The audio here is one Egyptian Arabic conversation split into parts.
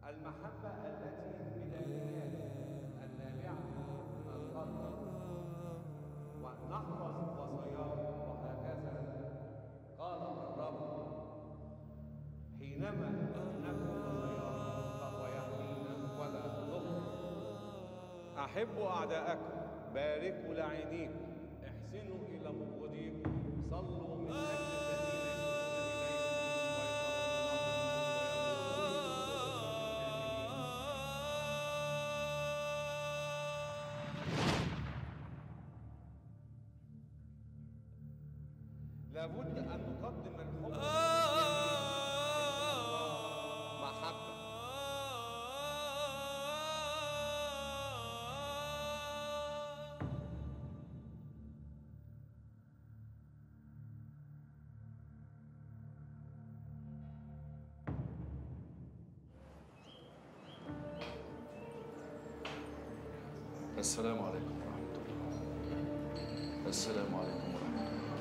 المحبة التي بدايات النابعة من القلب ونحفظ وصاياه وهكذا قال الرب حينما نكون وصاياه فهو يحمينا ولا نخطئ أحبوا أعداءكم باركوا لعينيكم احسنوا إلى مبغضيكم صلوا من أجل الذين لابد أن نقدم الحب محبة السلام عليكم ورحمة الله السلام عليكم ورحمة الله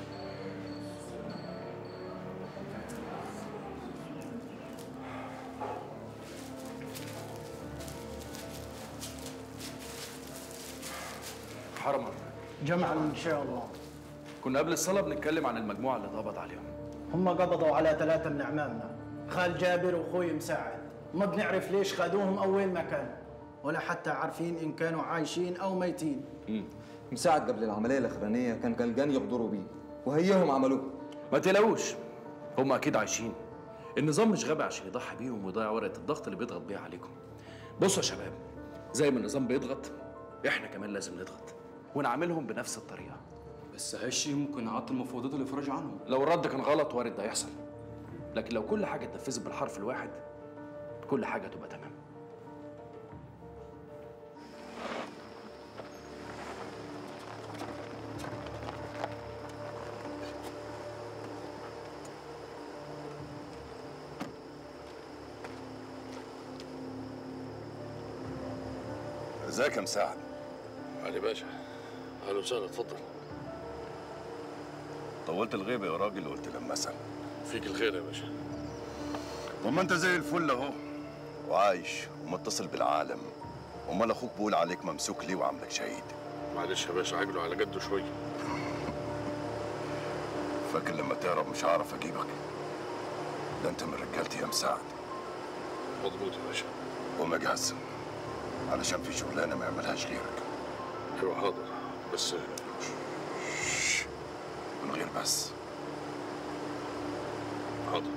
حرما جمعا ان شاء الله كنا قبل الصلاة بنتكلم عن المجموعة اللي اتقبض عليهم هم قبضوا على ثلاثة من أعمامنا خال جابر وأخوي مساعد ما بنعرف ليش خدوهم أو وين ما كانوا ولا حتى عارفين إن كانوا عايشين أو ميتين مساعد قبل العملية الأخرانية كان قلقان يغدروا بيه وهيهم عملوه ما تقلقوش هم أكيد عايشين النظام مش غبي عشان يضحي بيهم ويضيع ورقة الضغط اللي بيضغط بيها عليكم بصوا يا شباب زي ما النظام بيضغط احنا كمان لازم نضغط ونعاملهم بنفس الطريقة بس هالشيء ممكن يعطل مفاوضات الافراج عنهم لو الرد كان غلط وارد ده يحصل لكن لو كل حاجة اتنفذت بالحرف الواحد كل حاجة تبقى تمام ازيك يا مساعد علي باشا اهلا وسهلا اتفضل طولت الغيبة يا راجل وقلت لما اسال فيك الخير يا باشا طب ما انت زي الفل اهو وعايش ومتصل بالعالم امال اخوك بيقول عليك ممسوك ليه وعاملك شهيد معلش يا باشا عجله على جده شويه فاكر لما تهرب مش هعرف اجيبك ده انت من رجالتي يا مساعد مضبوط يا باشا قوم اجهز علشان في شغلانه ما يعملهاش غيرك ايوه حاضر بس من غير بس حاضر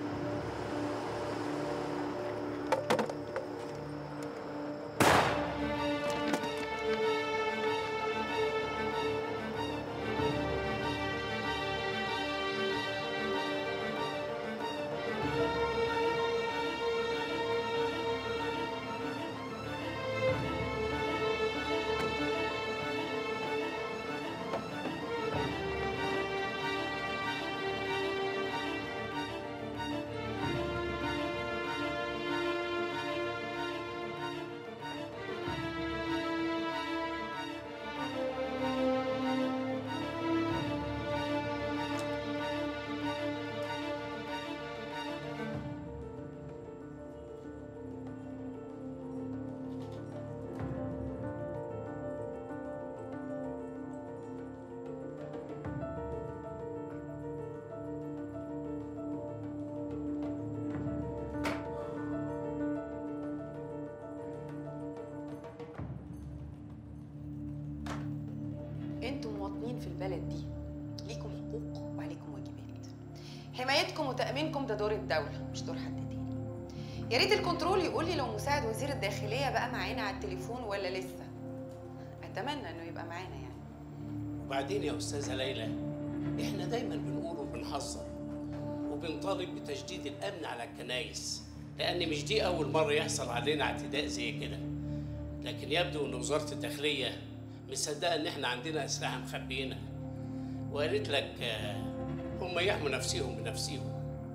انتوا مواطنين في البلد دي ليكم حقوق وعليكم واجبات حمايتكم وتأمينكم ده دور الدولة مش دور حد تاني يا ريت الكنترول يقول لي لو مساعد وزير الداخلية بقى معانا على التليفون ولا لسه أتمنى إنه يبقى معانا يعني وبعدين يا أستاذة ليلى إحنا دايما بنقول وبنحذر وبنطالب بتجديد الأمن على الكنايس لأن مش دي أول مرة يحصل علينا اعتداء زي كده لكن يبدو إن وزارة الداخلية مصدقة إن إحنا عندنا أسلحة مخبيينها وقالت لك آه، هم يحموا نفسهم بنفسهم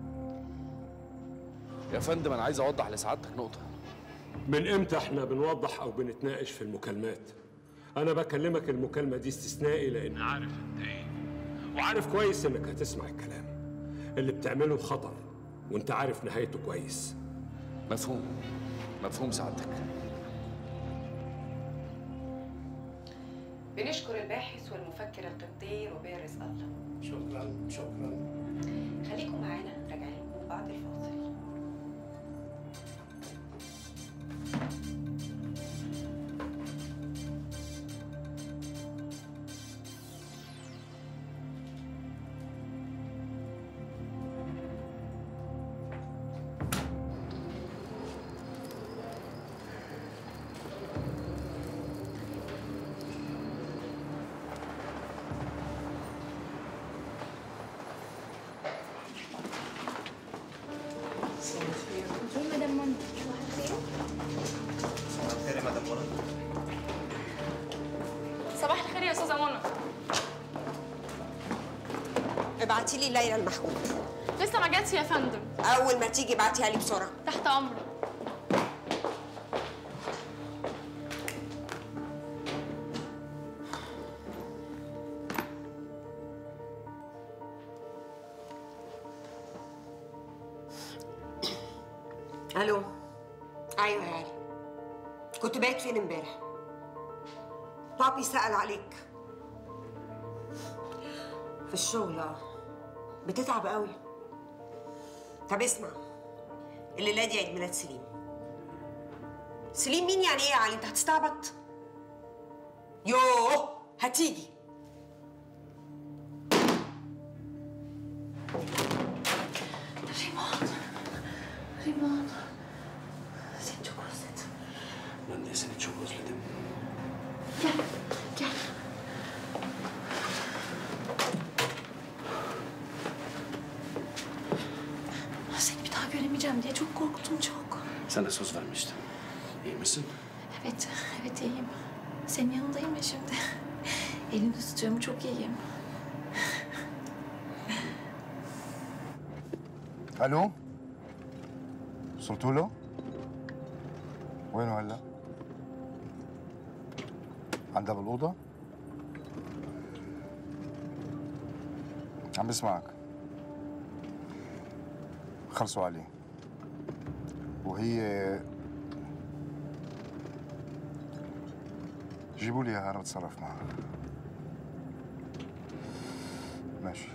يا فندم انا عايز اوضح لسعادتك نقطه من امتى احنا بنوضح او بنتناقش في المكالمات انا بكلمك المكالمه دي استثنائي لان عارف انت ايه وعارف كويس انك هتسمع الكلام اللي بتعمله خطر وانت عارف نهايته كويس مفهوم مفهوم سعادتك بنشكر الباحث والمفكر القبطي روبير رزق الله شكرا شكرا خليكم معانا راجعين لكم بعد الفاصل مدام منى صباح الخير خير يا مدام منى صباح الخير يا استاذه منى ابعتي لي ليلى المحكوم لسه ما جاتش يا فندم اول ما تيجي ابعتيها لي بسرعه تحت امرك الو ايوه يا علي كنت بايت فين امبارح بابي سأل عليك في الشغل اه بتتعب قوي طب اسمع الليله دي عيد ميلاد سليم سليم مين يعني ايه يا علي انت هتستعبط يوه هتيجي ريمون ريمون سنتو كوزت Non essere ciò così. Gel, gel. Seni bir daha göremeyeceğim diye çok korktum çok. Sana söz vermiştim. İyi misin? Evet, evet iyiyim. Senin yanındayım ya şimdi. Elini tutuyorum, çok iyiyim. الو وصلتوا له؟ وينه هلا؟ عنده بالأوضة؟ عم بسمعك خلصوا عليه وهي جيبوا لي اياها انا بتصرف معها ماشي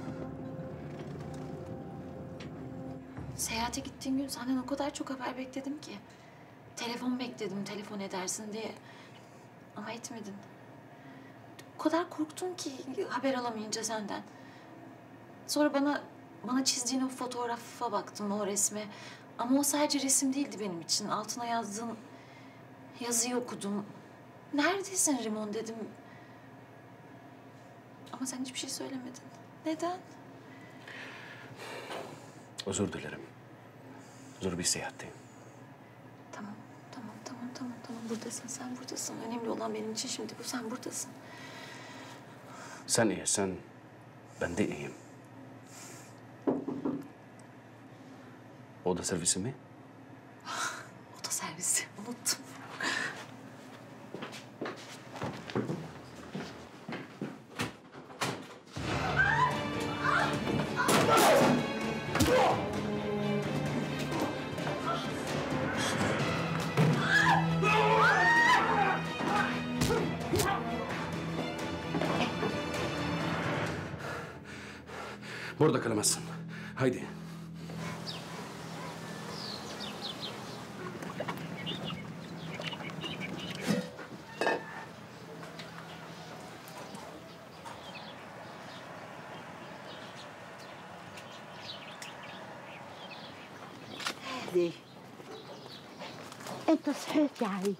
Seyahate gittiğim gün senden o kadar çok haber bekledim ki. Telefon bekledim, telefon edersin diye. Ama etmedin. O kadar korktum ki haber alamayınca senden. Sonra bana bana çizdiğin o fotoğrafa baktım, o resme. Ama o sadece resim değildi benim için. Altına yazdığın yazıyı okudum. Neredesin Rimon dedim. Ama sen hiçbir şey söylemedin. Neden? Özür dilerim. Zor bir seyahatteyim. Tamam, tamam, tamam, tamam, tamam. Buradasın, sen buradasın. Önemli olan benim için şimdi bu. Sen buradasın. Sen iyisin. Ben de iyiyim. Oda servisi mi? Oda servisi. Unuttum. Burada kalamazsın. Haydi. ليه؟ انت صحيت يا علي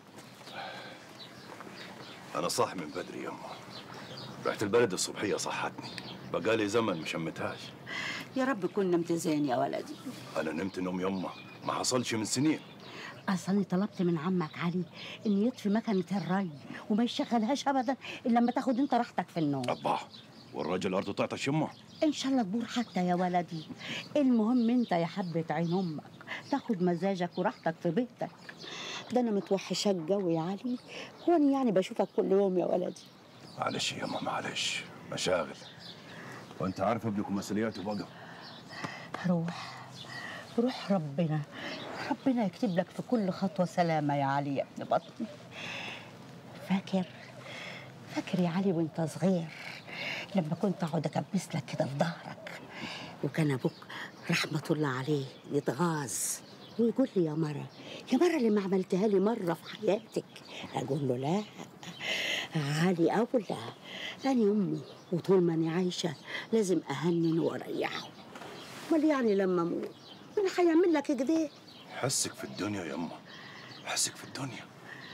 أنا صاحي من بدري يما رحت البلد الصبحية صحتني بقالي زمن مشمتهاش يا رب كنا متزين يا ولدي أنا نمت نوم يما ما حصلش من سنين اصلي طلبت من عمك علي ان يطفي مكنه الري وما يشغلهاش ابدا الا لما تاخد انت راحتك في النوم أبا والراجل أرضه تعطش يما ان شاء الله تبور حتى يا ولدي المهم انت يا حبه عين امك تاخد مزاجك وراحتك في بيتك ده انا متوحشاك قوي يا علي هو أنا يعني بشوفك كل يوم يا ولدي معلش يما معلش مشاغل وأنت عارف ابنكم مسؤولياته بقى روح روح ربنا ربنا يكتب لك في كل خطوة سلامة يا علي يا ابن بطني فاكر فاكر يا علي وانت صغير لما كنت اقعد اكبس لك كده في ظهرك وكان ابوك رحمة الله عليه يتغاظ ويقول لي يا مرة يا مرة اللي ما عملتها لي مرة في حياتك أقول له لا علي أولى أنا أمه وطول ما أنا عايشة لازم أهنن وأريحه أمال يعني لما أموت مين هيعمل لك كده حسك في الدنيا يما حسك في الدنيا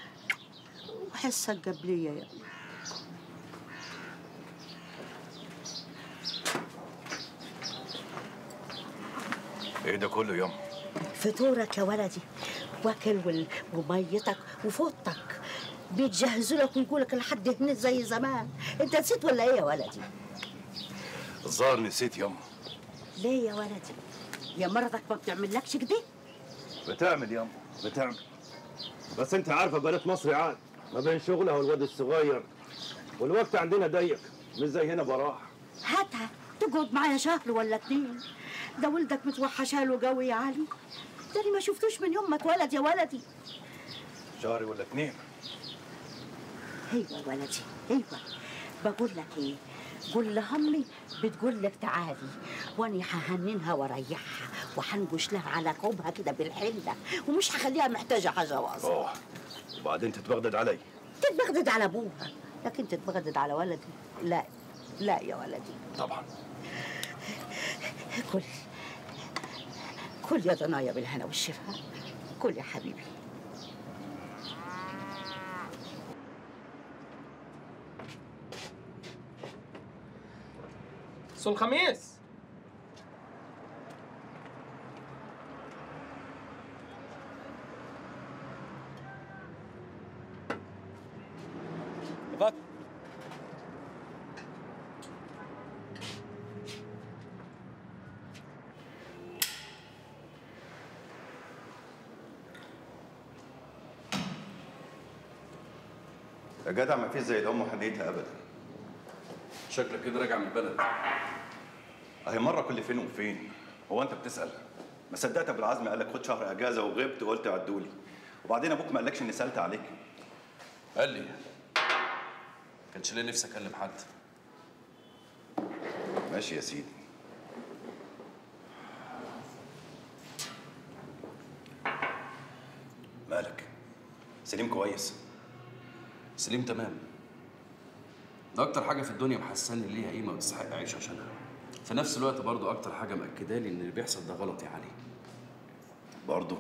وحسك قبلية يا ابني ايه ده كله يما فطورك يا ولدي واكل وال- وميتك وفوطك بيتجهزوا لك ويقول لك لحد هنا زي زمان انت نسيت ولا ايه يا ولدي الظاهر نسيت يما ليه يا ولدي يا مرضك ما بتعملكش كده بتعمل يما بتعمل بس انت عارفه بنات مصر عاد ما بين شغلها والواد الصغير والوقت عندنا ضيق مش زي هنا براح هاتها تقعد معايا شهر ولا اتنين ده ولدك متوحشاله قوي يا علي ده أنا ما شفتوش من يوم ما اتولد يا ولدي شهر ولا اتنين ايوه يا ولدي ايوه بقول لك ايه قول لهمي بتقول لك تعالي وانا ههننها واريحها وهنقش لها على كوبها كده بالحله ومش هخليها محتاجه حاجه واصله اه وبعدين تتبغدد علي تتبغدد على ابوها لكن تتبغدد على ولدي لا لا يا ولدي طبعا كل كل يا ضنايا بالهنا والشفا كل يا حبيبي سو الخميس فك يا جدع ما فيش زي الام حنيتها ابدا شكلك كده راجع من البلد اهي مره كل فين وفين هو انت بتسال ما صدقت ابو العزم قال لك خد شهر اجازه وغبت وقلت عدولي وبعدين ابوك ما قالكش اني سالت عليك قال لي كانش ليه نفسي اكلم حد ماشي يا سيدي مالك سليم كويس سليم تمام ده اكتر حاجه في الدنيا محساني ليها قيمه وتستحق اعيش عشانها في نفس الوقت برضو اكتر حاجه مأكده لي ان اللي بيحصل ده غلط يا علي برضه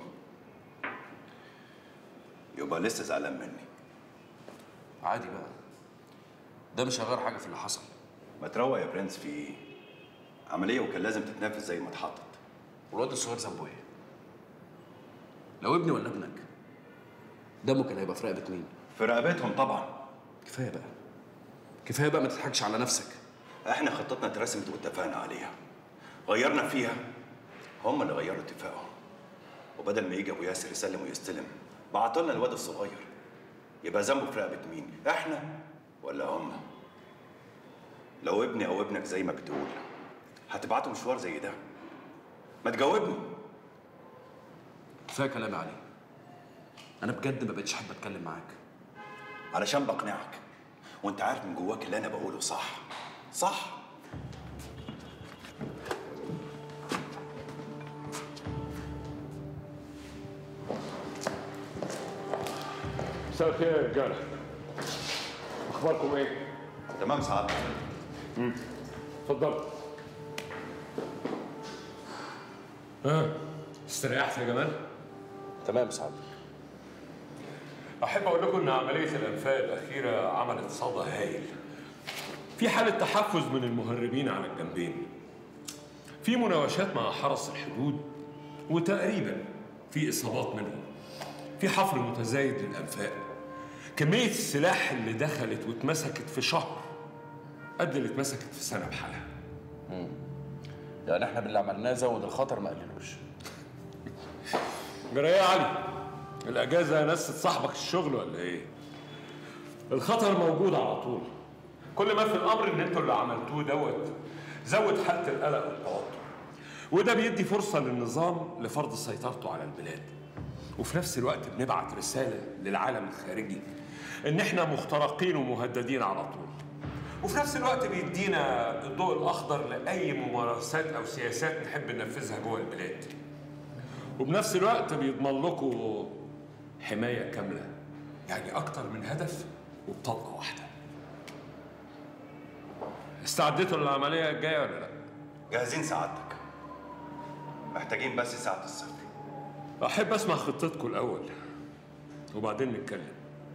يبقى لسه زعلان مني عادي بقى ده مش هيغير حاجه في اللي حصل ما تروق يا برنس في ايه عمليه وكان لازم تتنفذ زي ما اتحطت والواد الصغير ذنبه ايه لو ابني ولا ابنك دمه كان هيبقى في رقبه مين في رقبتهم طبعا كفايه بقى كفايه بقى ما تضحكش على نفسك احنا خطتنا اترسمت واتفقنا عليها غيرنا فيها هم اللي غيروا اتفاقهم وبدل ما يجي ابو ياسر يسلم ويستلم بعتوا لنا الواد الصغير يبقى ذنبه في رقبه مين احنا ولا هم لو ابني او ابنك زي ما بتقول هتبعتوا مشوار زي ده ما تجاوبني كفايه كلام يا علي انا بجد ما بقتش حابب اتكلم معاك علشان بقنعك وانت عارف من جواك اللي انا بقوله صح صح مساء الخير يا رجاله اخباركم ايه؟ تمام سعادتك امم اتفضل ها استريحت يا جمال؟ تمام سعادتك احب اقول لكم ان عمليه الانفاق الاخيره عملت صدى هايل في حاله تحفز من المهربين على الجنبين في مناوشات مع حرس الحدود وتقريبا في اصابات منهم في حفر متزايد للانفاق كميه السلاح اللي دخلت واتمسكت في شهر قد اللي اتمسكت في سنه بحالها مم. يعني احنا باللي عملناه زود الخطر ما قللوش جرى ايه يا علي الاجازه نست صاحبك الشغل ولا ايه الخطر موجود على طول كل ما في الامر ان انتوا اللي عملتوه دوت زود حاله القلق والتوتر وده بيدي فرصه للنظام لفرض سيطرته على البلاد وفي نفس الوقت بنبعت رسالة للعالم الخارجي إن إحنا مخترقين ومهددين على طول وفي نفس الوقت بيدينا الضوء الأخضر لأي ممارسات أو سياسات نحب ننفذها جوه البلاد وبنفس الوقت بيضمن لكم حماية كاملة يعني أكتر من هدف وبطلقة واحدة استعدتوا للعملية الجاية ولا لا؟ جاهزين سعادتك محتاجين بس ساعة الصفر أحب أسمع خطتكم الأول وبعدين نتكلم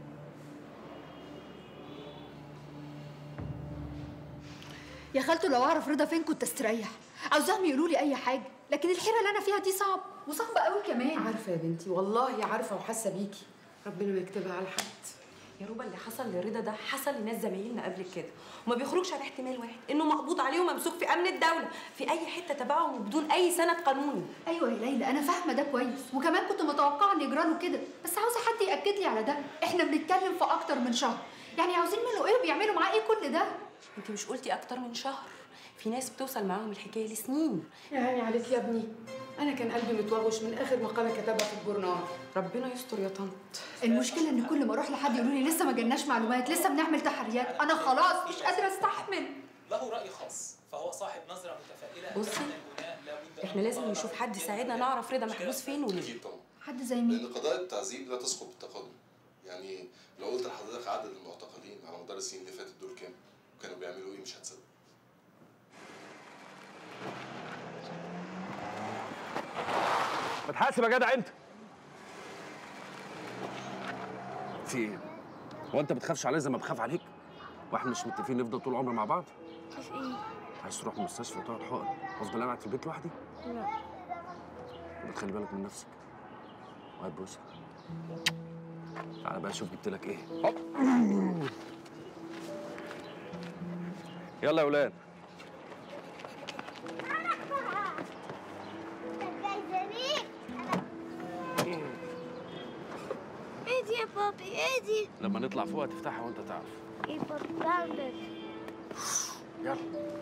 يا خالته لو اعرف رضا فين كنت استريح عاوزاهم يقولوا لي اي حاجه لكن الحيره اللي انا فيها دي صعب وصعبه قوي كمان عارفه يا بنتي والله عارفه وحاسه بيكي ربنا ما يكتبها على حد يا روبا اللي حصل لرضا ده حصل لناس زمايلنا قبل كده وما بيخرجش على احتمال واحد انه مقبوض عليه وممسوك في امن الدوله في اي حته تبعهم وبدون اي سند قانوني ايوه يا ليلى انا فاهمه ده كويس وكمان كنت متوقعه ان يجرى له كده بس عاوزه حد ياكد لي على ده احنا بنتكلم في اكتر من شهر يعني عاوزين منه ايه وبيعملوا معاه ايه كل ده انت مش قلتي اكتر من شهر في ناس بتوصل معاهم الحكايه لسنين يا عيني عليك يا ابني انا كان قلبي متوغش من اخر مقاله كتبها في الجورنال ربنا يستر يا طنط المشكله ان كل ما اروح لحد يقولوا لي لسه ما جالناش معلومات لسه بنعمل تحريات انا خلاص مش قادره استحمل له رأي خاص فهو صاحب نظرة متفائلة بصي احنا لازم نشوف حد يساعدنا نعرف رضا محبوس فين وليه حد زي مين لان قضايا التعذيب لا تسقط بالتقدم يعني لو قلت لحضرتك عدد المعتقلين على مدار السنين اللي فاتت دول كام وكانوا بيعملوا ايه مش هتصدق ما تحاسب يا جدع انت في ايه؟ هو انت بتخافش عليا زي ما بخاف عليك؟ واحنا مش متفقين نفضل طول العمر مع بعض؟ كيف ايه؟ عايز تروح المستشفى وتقعد حقن غصب عني قاعد في البيت لوحدي؟ لا يبقى تخلي بالك من نفسك وهات بوسه تعالى بقى شوف جبت لك ايه هوب. يلا يا ولاد ايه دي يا بابي ايه دي لما نطلع فوق هتفتحها وانت تعرف ايه بابي بعمل يلا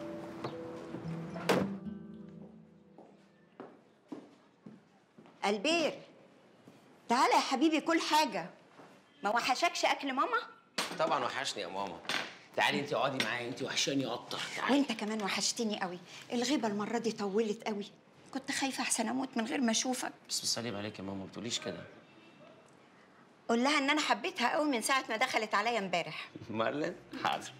البير تعالى يا حبيبي كل حاجة ما وحشكش أكل ماما؟ طبعا وحشني يا ماما تعالي انت اقعدي معايا انت وحشاني اكتر وانت كمان وحشتني قوي الغيبة المرة دي طولت قوي كنت خايفة أحسن أموت من غير ما أشوفك بس بسلم عليك يا ماما ما بتقوليش كده قول لها إن أنا حبيتها قوي من ساعة ما دخلت عليا امبارح مارلين حاضر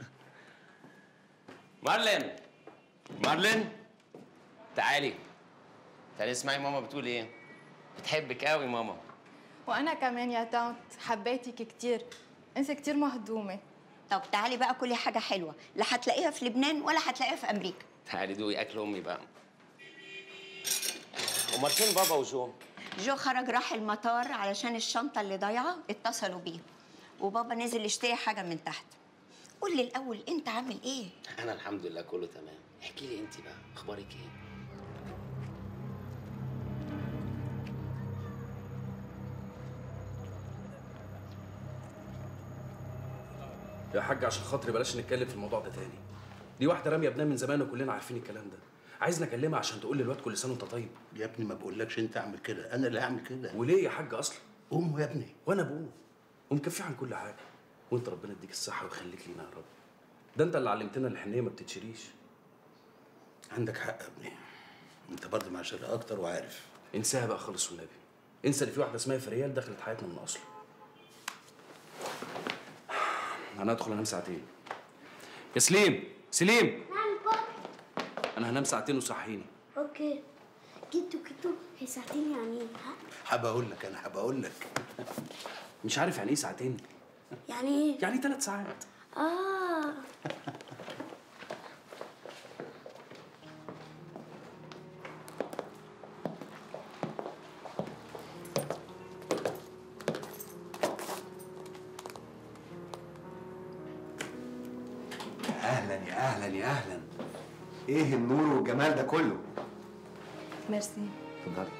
مارلين مارلين تعالي تعالي اسمعي ماما بتقول ايه بتحبك قوي ماما وانا كمان يا تاونت حبيتك كتير انت كتير مهضومه طب تعالي بقى كلي حاجة حلوة لا هتلاقيها في لبنان ولا هتلاقيها في أمريكا تعالي دوقي اكل امي بقى امال فين بابا وجو جو خرج راح المطار علشان الشنطة اللي ضايعة اتصلوا بيه وبابا نزل يشتري حاجة من تحت قول لي الأول أنت عامل إيه؟ انا الحمد لله كله تمام احكي لي انت بقى اخبارك ايه يا حاج عشان خاطري بلاش نتكلم في الموضوع ده تاني دي واحده راميه ابنها من زمان وكلنا عارفين الكلام ده عايز اكلمها عشان تقول للواد كل سنه وانت طيب يا ابني ما بقولكش انت اعمل كده انا اللي هعمل كده وليه يا حاج اصلا امه يا ابني وانا ابوه ومكفي عن كل حاجه وانت ربنا يديك الصحه ويخليك لينا يا رب ده انت اللي علمتنا الحنيه ما بتتشريش عندك حق يا ابني انت برضه معاشر اكتر وعارف انساها بقى خالص والنبي انسى اللي في واحده اسمها فريال دخلت حياتنا من اصله انا هدخل انام ساعتين يا سليم سليم نعم بابا انا هنام ساعتين وصحيني اوكي جدو جدو هي ساعتين يعني ايه ها حابب اقول لك انا حابب اقول لك مش عارف يعني ايه ساعتين يعني ايه يعني ثلاث ساعات اه اهلا يا اهلا يا اهلا ايه النور والجمال ده كله ميرسي اتفضلي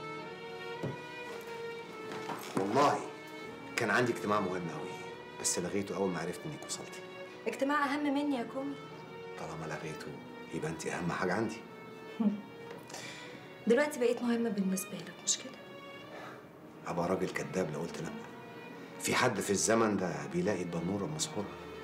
والله كان عندي اجتماع مهم قوي بس لغيته اول ما عرفت انك وصلتي اجتماع اهم مني يا كومي طالما لغيته يبقى انت اهم حاجه عندي دلوقتي بقيت مهمه بالنسبه لك مش كده ابقى راجل كذاب لو قلت لا في حد في الزمن ده بيلاقي البنوره مسحوره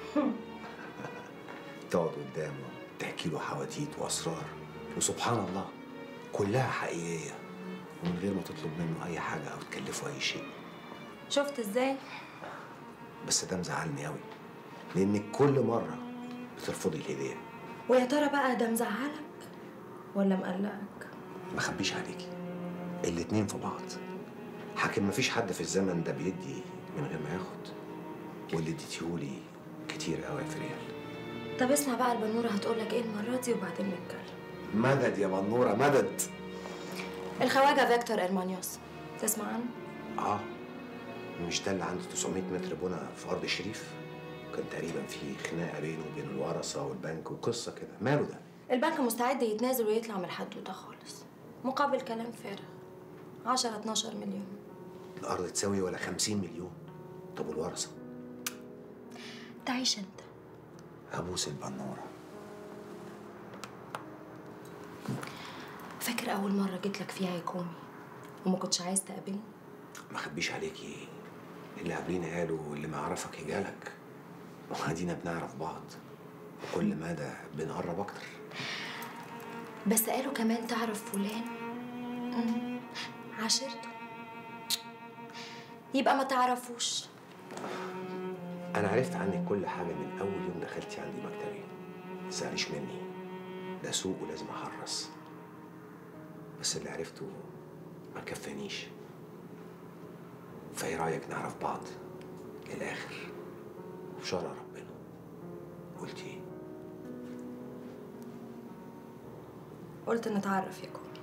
تقعد قدامه تحكي له حواديت واسرار وسبحان الله كلها حقيقيه ومن غير ما تطلب منه اي حاجه او تكلفه اي شيء شفت ازاي بس ده مزعلني قوي لانك كل مره بترفضي الهديه ويا ترى بقى ده مزعلك ولا مقلقك ما اخبيش عليكي الاتنين في بعض حاكم مفيش حد في الزمن ده بيدي من غير ما ياخد واللي اديتيهولي كتير قوي يا فريال طب اسمع بقى البنوره هتقولك ايه المره دي وبعدين نتكلم مدد يا بنوره مدد الخواجه فيكتور ارمانيوس تسمع عنه اه مش ده اللي عنده 900 متر بنا في ارض الشريف كان تقريبا في خناقه بينه وبين الورثه والبنك وقصه كده ماله ده البنك مستعد يتنازل ويطلع من الحدوته خالص مقابل كلام فارغ 10 12 مليون الارض تساوي ولا 50 مليون طب والورثه تعيش انت ابوس البنوره فاكر اول مره جيت لك فيها يا كومي وما كنتش عايز تقابلني ما اخبيش عليكي اللي قبلينا قالوا اللي ما يعرفك يجالك وادينا بنعرف بعض وكل مدى بنقرب اكتر بس قالوا كمان تعرف فلان مم. عاشرته يبقى ما تعرفوش انا عرفت عنك كل حاجه من اول يوم دخلتي عندي مكتبي ما تزعليش مني ده سوق ولازم احرص بس اللي عرفته ما كفانيش فايه رايك نعرف بعض للاخر وشرع ربنا قلت ايه قلت نتعرف يا كومي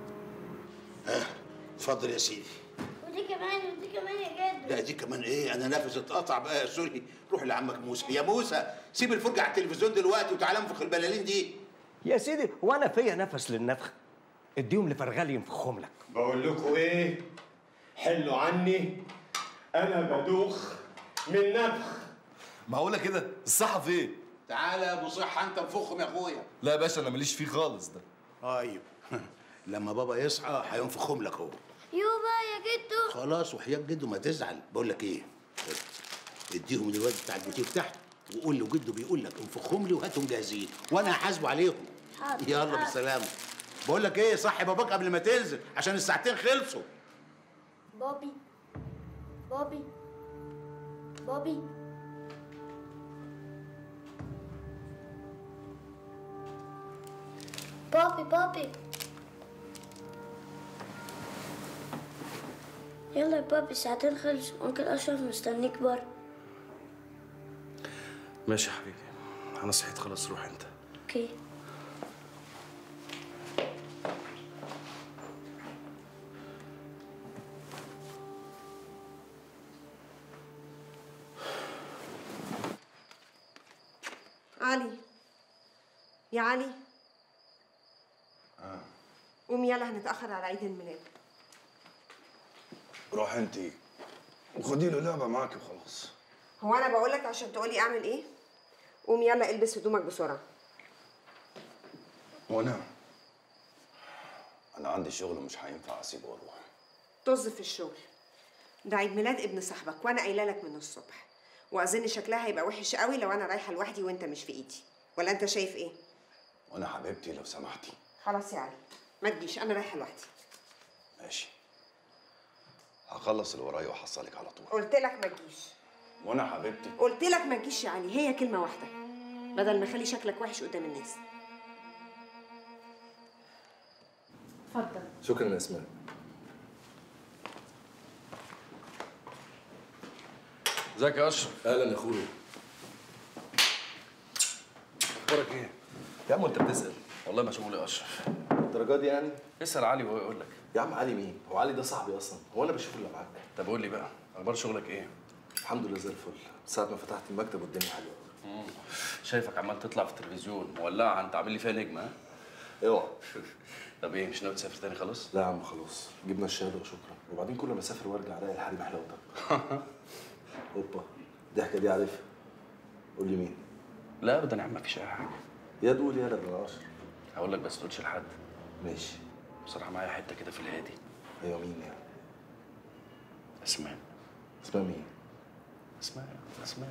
اتفضل يا سيدي ودي كمان ودي كمان يا جد لا دي كمان ايه انا نفسي اتقطع بقى يا سوري روح لعمك موسى يا موسى سيب الفرجه على التلفزيون دلوقتي وتعالى انفخ البلالين دي يا سيدي وانا فيا نفس للنفخ اديهم لفرغال ينفخهم لك بقول لكم ايه حلوا عني انا بدوخ من نفخ معقولة كده؟ الصحة فين؟ تعالى يا ابو صحه انت انفخهم يا اخويا لا يا باشا أنا ماليش فيه خالص ده طيب لما بابا يصحى هينفخهم لك هو يوبا يا جدو خلاص وحياة جده ما تزعل بقول لك ايه اديهم للواد بتاع البوتيك تحت وقول له جده بيقول لك انفخهم لي وهاتهم جاهزين وانا هحاسبه عليهم حاضر، يلا حاضر. بالسلامه بقول لك ايه صحي باباك قبل ما تنزل عشان الساعتين خلصوا بابي بابي بابي بابي بابي يلا يا بابي ساعتين خلص ممكن اشرف مستنيك بره ماشي يا حبيبي انا صحيت خلاص روح انت اوكي علي يا علي آه. قوم يلا هنتأخر على عيد الميلاد روح انت وخدي له لعبه معاكي وخلاص هو انا بقول لك عشان تقولي اعمل ايه قوم يلا البس هدومك بسرعه وانا انا عندي شغل مش هينفع اسيبه واروح طز في الشغل ده عيد ميلاد ابن صاحبك وانا قايله لك من الصبح واظن شكلها هيبقى وحش قوي لو انا رايحه لوحدي وانت مش في ايدي ولا انت شايف ايه وانا حبيبتي لو سمحتي خلاص يا علي ما تجيش انا رايحه لوحدي ماشي هخلص اللي ورايا واحصلك على طول قلت لك ما تجيش وانا حبيبتي قلت لك ما تجيش يا علي هي كلمه واحده بدل ما اخلي شكلك وحش قدام الناس اتفضل شكرا يا اسماء ازيك يا اشرف اهلا يا اخويا اخبارك ايه يا عم انت بتسال والله مشغول يا اشرف الدرجه دي يعني اسال علي وهو يقول لك يا عم علي مين هو علي ده صاحبي اصلا هو انا بشوف اللي معاك طب قول لي بقى اخبار شغلك ايه الحمد لله زي الفل ساعه ما فتحت المكتب والدنيا حلوه شايفك عمال تطلع في التلفزيون مولعه انت عامل لي فيها نجمه ها اوعى طب ايه مش ناوي تسافر تاني خلاص؟ لا يا عم خلاص جبنا الشهاده وشكرا وبعدين كل ما اسافر وارجع الاقي الحريم حلاوتك اوبا الضحكه دي عارفها قول لي مين؟ لا ابدا يا عم مفيش اي حاجه يا تقول يا لا ده اشرف هقول لك بس تقولش لحد ماشي بصراحه معايا حته كده في الهادي ايوه مين يعني؟ اسماء اسمها مين؟ اسماء اسماء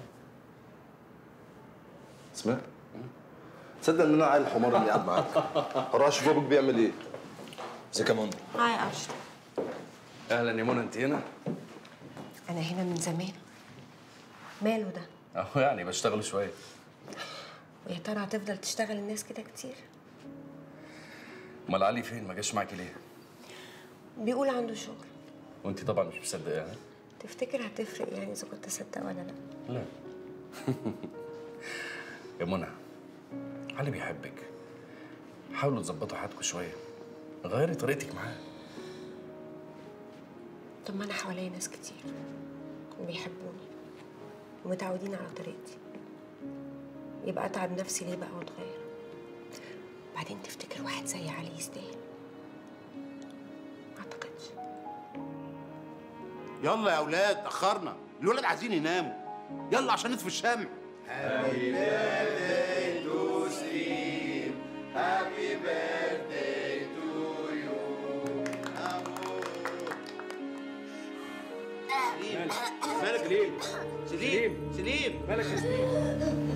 اسمها؟ تصدق ان انا عيل الحمار اللي قاعد معاك هروح اشوف ابوك بيعمل ايه ازيك يا منى هاي اشرف اهلا يا منى انت هنا انا هنا من زمان ماله ده اهو يعني بشتغل شويه ويا ترى هتفضل تشتغل الناس كده كتير امال علي فين ما جاش معاكي ليه بيقول عنده شغل وانت طبعا مش مصدقه ها تفتكر هتفرق يعني اذا كنت صدق ولا لا لا يا منى علي بيحبك حاولوا تظبطوا حياتكم شويه غيري طريقتك معاه طب ما انا حواليا ناس كتير وبيحبوني ومتعودين على طريقتي يبقى اتعب نفسي ليه بقى واتغير بعدين تفتكر واحد زي علي يستاهل ما اعتقدش يلا يا اولاد اخرنا الولاد عايزين يناموا يلا عشان نطفي الشمع Happy birthday to Steve. Happy birthday to you. مالك يا ليل سليم سليم مالك يا سليم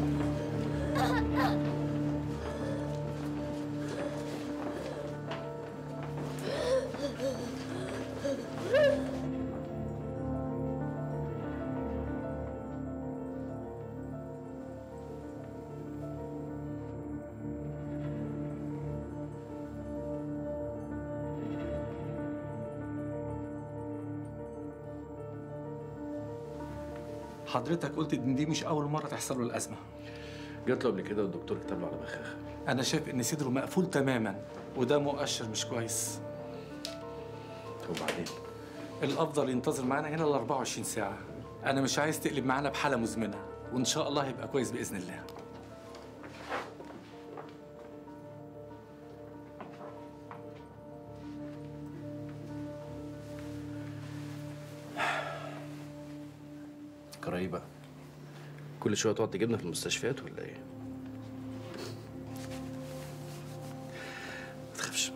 حضرتك قلت ان دي مش اول مره تحصل له الازمه جات له قبل كده والدكتور كتب له على بخاخه انا شايف ان صدره مقفول تماما وده مؤشر مش كويس وبعدين الافضل ينتظر معانا هنا ال 24 ساعه انا مش عايز تقلب معانا بحاله مزمنه وان شاء الله هيبقى كويس باذن الله قريبة كل شوية تقعد تجيبنا في المستشفيات ولا ايه؟ ما تخافش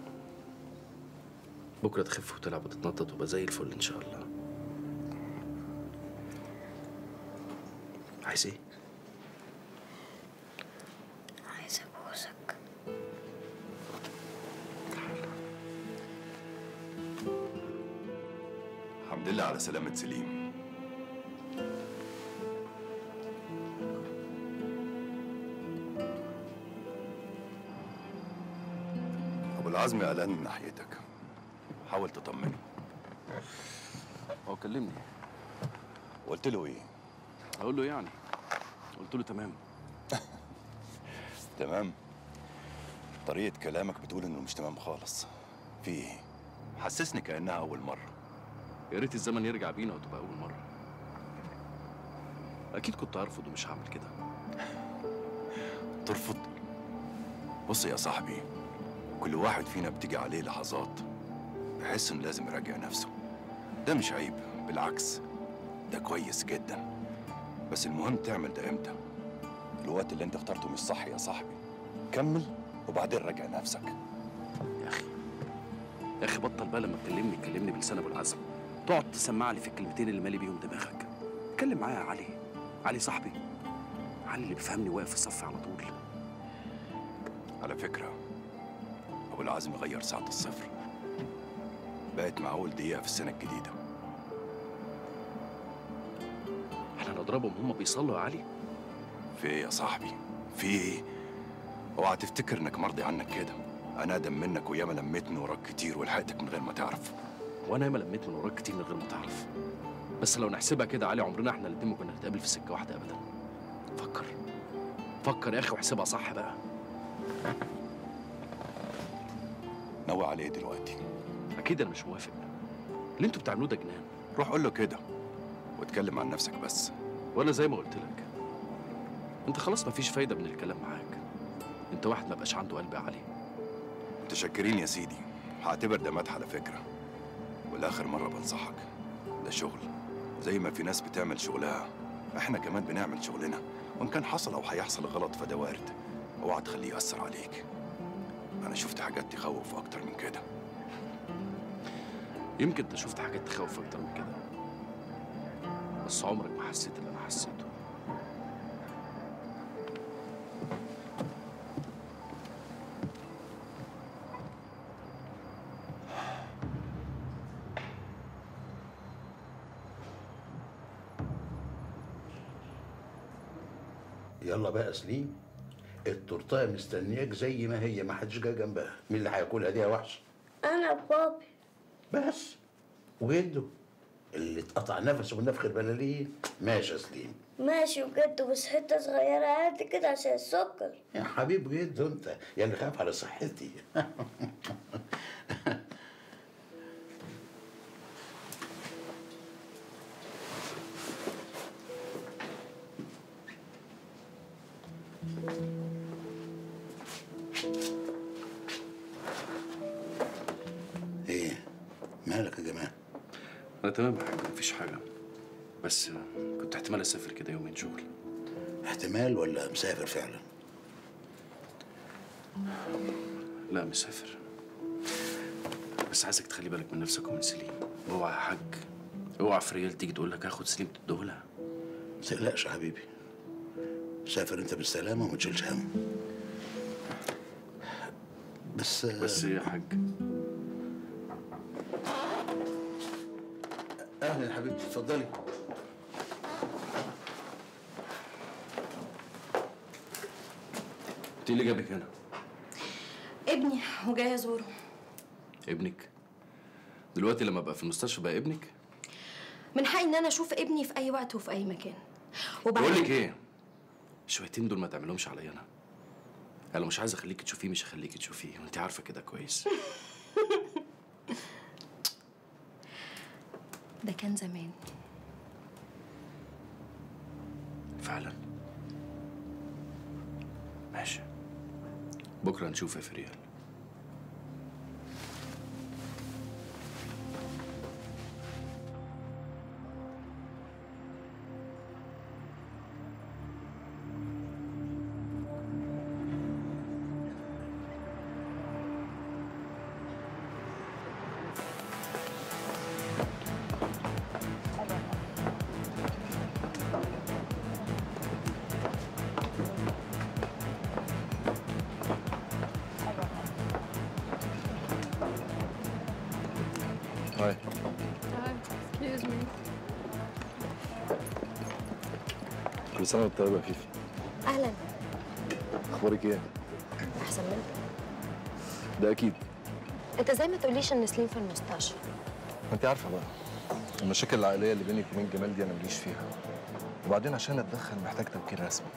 بكرة تخف وتلعب وتتنطط وتبقى زي الفل إن شاء الله عايز ايه؟ عايزة ابوسك الحمد لله على سلامة سليم أبو العزم قلقان من ناحيتك حاول تطمنه هو كلمني قلت له إيه؟ أقول له يعني قلت له تمام تمام طريقة كلامك بتقول إنه مش تمام خالص في إيه؟ حسسني كأنها أول مرة يا ريت الزمن يرجع بينا وتبقى أول مرة أكيد كنت هرفض ومش هعمل كده ترفض بص يا صاحبي كل واحد فينا بتيجي عليه لحظات بحس انه لازم يراجع نفسه ده مش عيب بالعكس ده كويس جدا بس المهم تعمل ده امتى الوقت اللي انت اخترته مش صح يا صاحبي كمل وبعدين راجع نفسك يا أخي يا أخي بطل بقى لما تكلمني تكلمني بلسان أبو العزم تقعد تسمع لي في الكلمتين اللي مالي بيهم دماغك اتكلم معايا يا علي علي صاحبي علي اللي بيفهمني واقف في صفي على طول على فكرة أبو العزم غير ساعة الصفر بقت مع أول دقيقة في السنة الجديدة احنا نضربهم هم بيصلوا يا علي في إيه يا صاحبي؟ في إيه؟ اوعى تفتكر إنك مرضي عنك كده أنا أقدم منك وياما لميت من وراك كتير ولحقتك من غير ما تعرف وانا ياما لميت من وراك كتير من غير ما تعرف بس لو نحسبها كده علي عمرنا احنا الاتنين ما كنا نتقابل في سكه واحده ابدا فكر فكر يا اخي واحسبها صح بقى ناوي على إيه دلوقتي؟ اكيد انا مش موافق اللي انتوا بتعملوه ده جنان روح قول له كده واتكلم عن نفسك بس وانا زي ما قلت لك انت خلاص مفيش فايده من الكلام معاك انت واحد ما بقاش عنده قلب يا علي متشكرين يا سيدي هعتبر ده مدح على فكرة والآخر مرة بنصحك ده شغل زي ما في ناس بتعمل شغلها احنا كمان بنعمل شغلنا وان كان حصل او هيحصل غلط فده وارد اوعى تخليه يأثر عليك انا شفت حاجات تخوف اكتر من كده يمكن انت شفت حاجات تخوف اكتر من كده بس عمرك ما حسيت اللي انا حسيته يلا بقى سليم التورتايه مستنياك زي ما هي ما حدش جه جنبها مين اللي هياكلها دي يا وحش انا بابي بس وجده اللي اتقطع نفسه من نفخ البلالين ماشي يا سليم ماشي بجد بس حته صغيره قد كده عشان السكر يا حبيب جده انت يا اللي خايف على صحتي ايه مالك يا جماعه انا تمام يا حاج مفيش حاجه بس كنت احتمال اسافر كده يومين شغل احتمال ولا مسافر فعلا لا مسافر بس عايزك تخلي بالك من نفسك ومن سليم اوعى يا حاج اوعى فريال تيجي تقول لك هاخد سليم تديهولها ما تقلقش يا حبيبي سافر انت بالسلامه وما تشيلش هم بس بس يا حاج اهلا يا حبيبتي اتفضلي انت اللي جابك هنا ابني وجايه ازوره ابنك دلوقتي لما ابقى في المستشفى بقى ابنك من حقي ان انا اشوف ابني في اي وقت وفي اي مكان بقول لك ايه الشويتين دول ما تعملهمش عليا انا انا لو مش عايز اخليكي تشوفيه مش هخليكي تشوفيه وانت عارفه كده كويس ده كان زمان فعلا ماشي بكره نشوف يا فريال هاي Excuse me. كل سنه وانت طيبه يا فيفي اهلا اخبارك ايه؟ احسن منك ده اكيد انت زي ما تقوليش ان سليم في المستشفى ما انت عارفه بقى المشاكل العائليه اللي بينك وبين جمال دي انا ماليش فيها وبعدين عشان اتدخل محتاج توكيل رسمي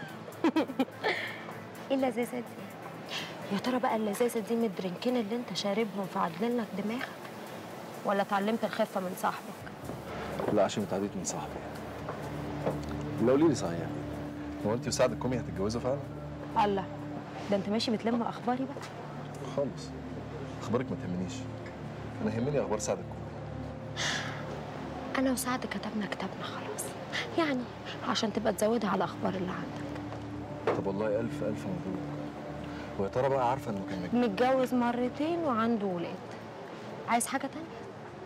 ايه اللذاذه دي يا ترى بقى اللذاذه دي من الدرينكين اللي انت شاربهم فعادلين لك دماغك ولا اتعلمت الخفه من صاحبك لا عشان اتعديت من صاحبي لا قولي لي صحيح هو انت وسعد الكومي هتتجوزوا فعلا؟ الله ده انت ماشي بتلم اخباري بقى خالص اخبارك ما تهمنيش انا يهمني اخبار سعد الكومي انا وسعد كتبنا كتابنا خلاص يعني عشان تبقى تزودها على الاخبار اللي عندك طب والله الف الف مبروك ويا ترى بقى عارفه انه كان مجنون متجوز مرتين وعنده ولاد عايز حاجه تانية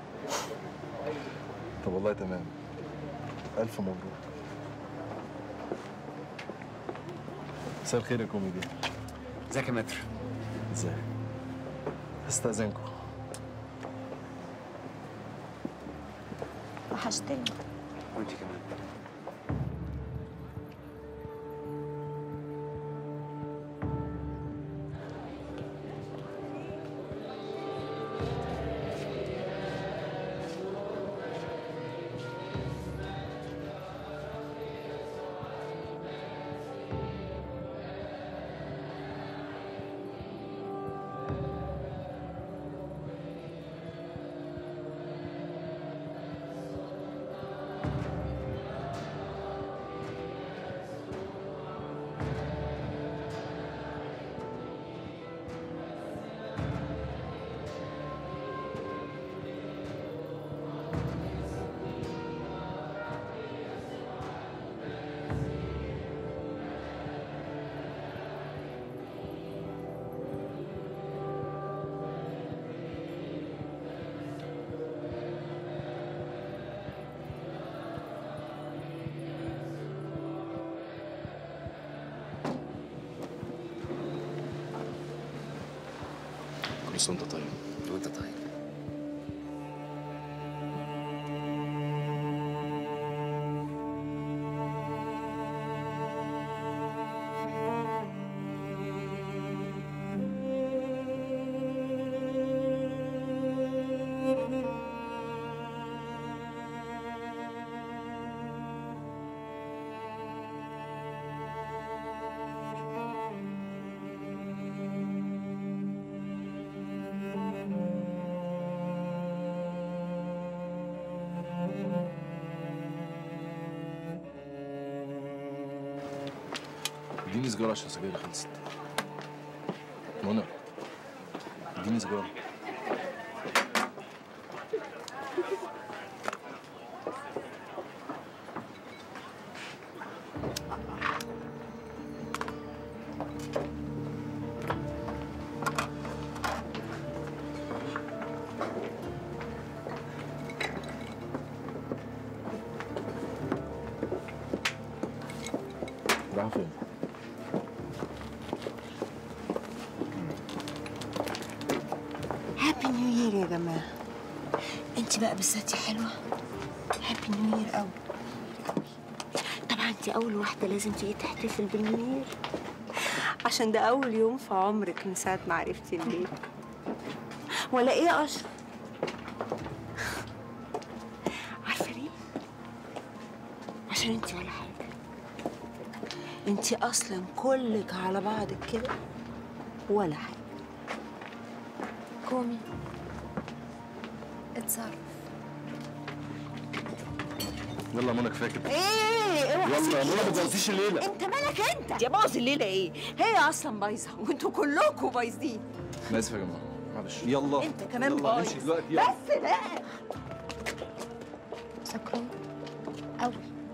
طب والله تمام الف مبروك مساء الخير يا كوميدي ازيك يا متر ازيك استاذنكم وحشتني وانت كمان بس انت طيب وانت طيب اديني سجارة عشان سجايري خلصت منى اديني سجارة رايحة فين؟ هابي نيو يير يا جماعه انت بقى بالذات يا حلوه هابي نيو يير قوي طبعا انت اول واحده لازم تيجي تحتفل بالنيو يير عشان ده اول يوم في عمرك من ساعه ما عرفتي البيت ولا ايه يا اشرف عارفه ليه عشان انت ولا حاجه انت اصلا كلك على بعضك كده ولا حاجه كومي اتصرف يلا يا منى كفايه كده ايه اوعى يلا يا تسيبني. منى ما تبوظيش الليله انت مالك انت يا باظ الليله ايه هي اصلا بايظه وانتوا كلكم بايظين انا اسف يا جماعه معلش يلا انت كمان يلا بايظ نمشي دلوقتي يلا بس لا سكران قوي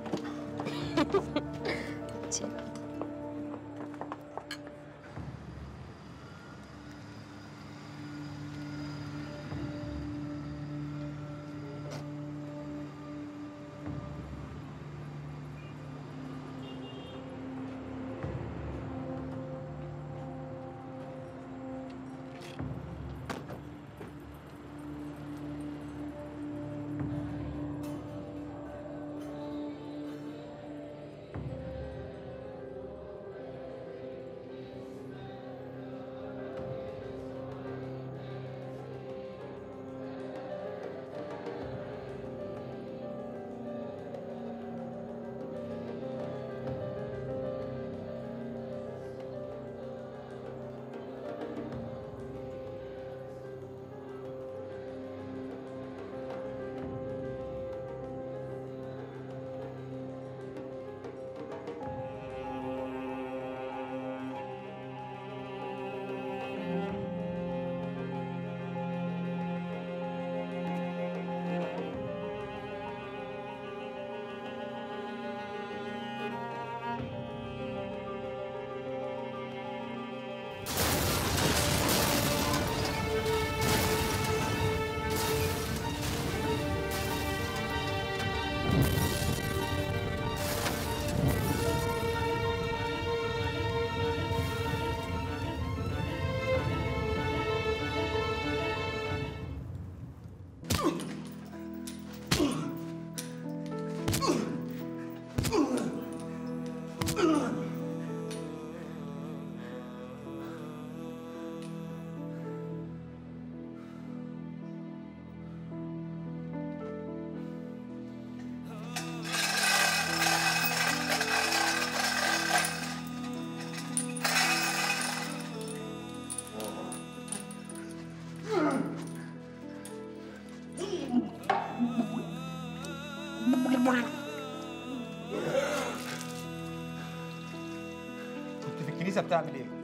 كنت في الكنيسة بتعمل ايه؟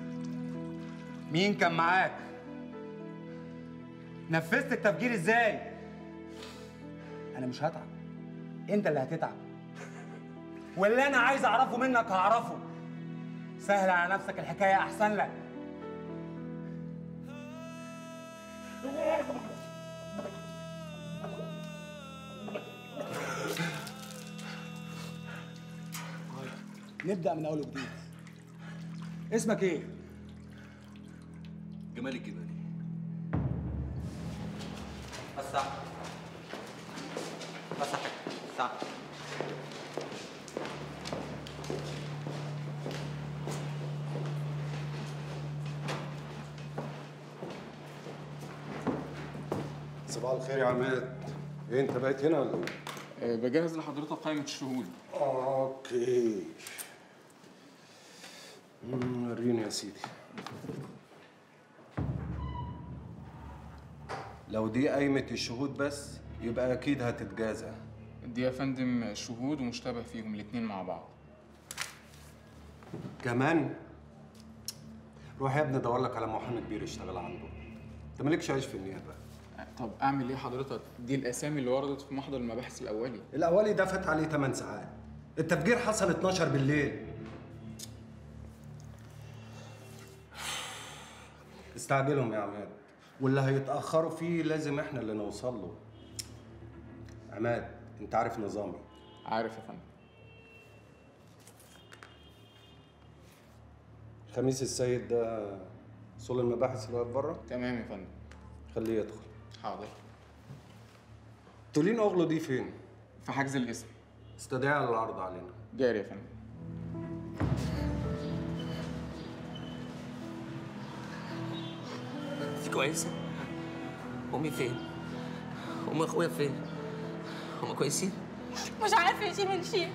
مين كان معاك؟ نفذت التفجير ازاي؟ أنا مش هتعب أنت اللي هتتعب واللي أنا عايز أعرفه منك هعرفه سهل على نفسك الحكاية أحسن لك نبدأ من أول وجديد اسمك إيه؟ جمال الجبالي صح صباح الخير يا عماد إيه انت بقيت هنا ولا ايه؟ بجهز لحضرتك قائمة الشهود اوكي مم، وريني يا سيدي لو دي قايمة الشهود بس يبقى أكيد هتتجازى دي يا فندم شهود ومشتبه فيهم الاتنين مع بعض كمان روح يا ابني دور لك على محامي كبير يشتغل عنده انت مالكش عيش في النيابة طب اعمل ايه حضرتك دي الاسامي اللي وردت في محضر المباحث الاولي الأولي ده فات عليه 8 ساعات التفجير حصل 12 بالليل استعجلهم يا عماد واللي هيتأخروا فيه لازم احنا اللي نوصل له عماد انت عارف نظامي عارف يا فندم خميس السيد ده صول المباحث اللي واقف بره تمام يا فندم خليه يدخل حاضر تولين اغلو دي فين؟ في حجز الاسم استدعي على العرض علينا جاري يا فندم انت كويسة؟ أمي فين؟ أم أخويا فين؟ هما كويسين؟ مش عارف يشيل من شيء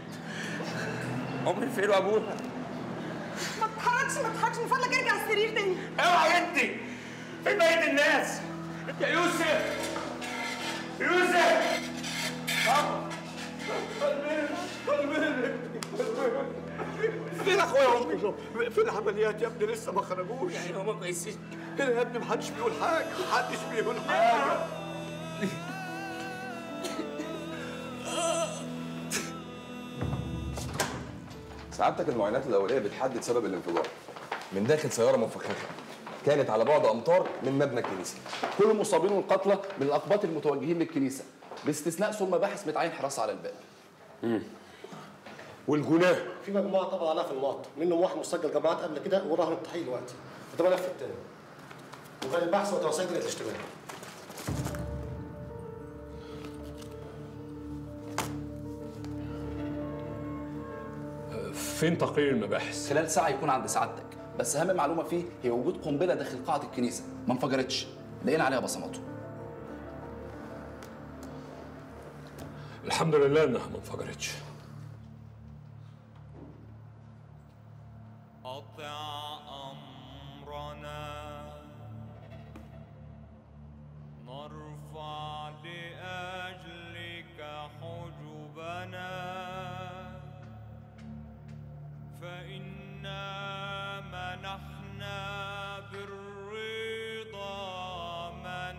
أمي فين وأبوها؟ ما تتحركش ما تتحركش من فضلك ارجع السرير تاني اوعي انت فين بقية الناس؟ يا يوسف يوسف فين اخويا وامي؟ فين العمليات يا ابني لسه ما خرجوش يعني هما كويسين هنا يا ابني محدش بيقول حاجه محدش بيقول حاجه سعادتك المعاينات الاوليه بتحدد سبب الانفجار من داخل سياره مفخخه كانت على بعد امتار من مبنى الكنيسه كل المصابين والقتلى من الاقباط المتوجهين للكنيسه باستثناء سور مباحث متعين حراسه على الباب والجناه في مجموعه طبعا عليها في المقطع منهم واحد مسجل جماعات قبل كده وراهم التحقيق دلوقتي وده ملف التاني وكان البحث وتوسيع الاشتباه فين تقرير المباحث؟ خلال ساعة يكون عند سعادتك، بس أهم معلومة فيه هي وجود قنبلة داخل قاعة الكنيسة، ما انفجرتش، لقينا عليها بصماته. الحمد لله انها ما انفجرتش أطع أمرنا نرفع لأجلك حجبنا فإنا منحنا بالرضا من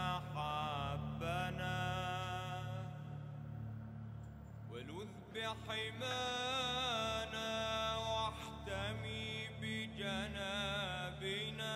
أحبنا ولذ بحمانا واحتمي بجنابنا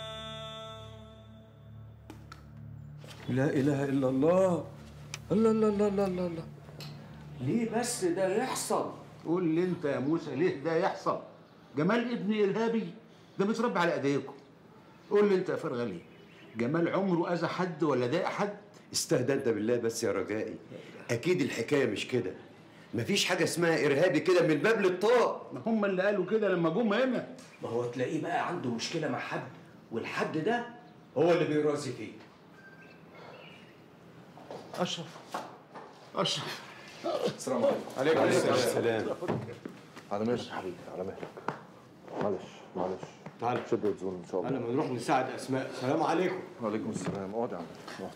لا اله الا الله الله الله الله الله الله, الله. ليه بس ده يحصل قول لي انت يا موسى ليه ده يحصل جمال ابني ارهابي ده متربي على ايديكم قول لي انت يا فرغلي جمال عمره اذى حد ولا ضايق حد استهدى انت بالله بس يا رجائي اكيد الحكايه مش كده مفيش حاجه اسمها ارهابي كده من باب للطاق ما هم اللي قالوا كده لما جم هنا ما هو تلاقيه بقى عنده مشكله مع حد والحد ده هو اللي بيرازي فيه اشرف اشرف السلام عليكم عليكم السلام السلام. على مهلك يا حبيبي على مهلك معلش معلش تعال شد وتزول ان شاء الله انا بنروح نساعد اسماء السلام عليكم وعليكم السلام اقعد يا عم اقعد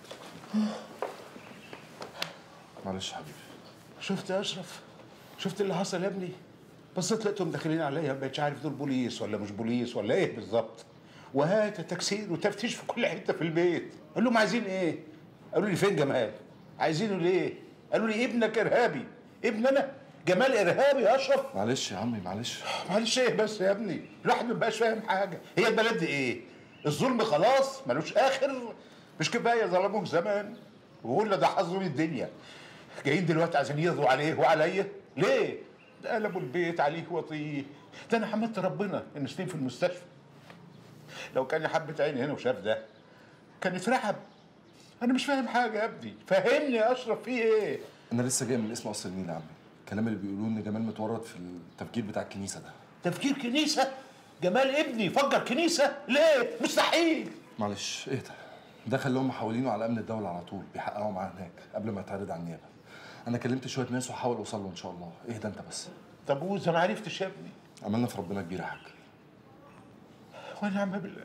معلش يا حبيبي شفت يا اشرف شفت اللي حصل يا ابني بصيت لقيتهم داخلين عليا ما بقتش عارف دول بوليس ولا مش بوليس ولا ايه بالظبط وهات تكسير وتفتيش في كل حته في البيت قال لهم عايزين ايه قالوا لي فين جمال عايزينه ليه قالوا لي ابنك ارهابي ابن انا جمال ارهابي يا اشرف معلش يا عمي معلش معلش ايه بس يا ابني الواحد ما بقاش فاهم حاجه هي البلد دي ايه الظلم خلاص ملوش اخر مش كفايه ظلموك زمان وقلنا ده حظه من الدنيا جايين دلوقتي عايزين يقضوا عليه وعليا ليه ده قلبوا البيت عليه وطيه ده انا حمدت ربنا ان سليم في المستشفى لو كان حبة عيني هنا وشاف ده كان اترعب انا مش فاهم حاجه يا ابني فهمني يا اشرف في ايه انا لسه جاي من اسم قصر النيل يا عمي الكلام اللي بيقولوه ان جمال متورط في التفجير بتاع الكنيسه ده تفكير كنيسه جمال ابني فجر كنيسه ليه مستحيل معلش اهدى ده خلاهم محولينه على امن الدوله على طول بيحققوا معاه هناك قبل ما يتعرض على النيابه انا كلمت شويه ناس وهحاول اوصل له ان شاء الله اهدى انت بس طب واذا ما عرفتش يا ابني عملنا في ربنا كبير يا حاج ونعم بالله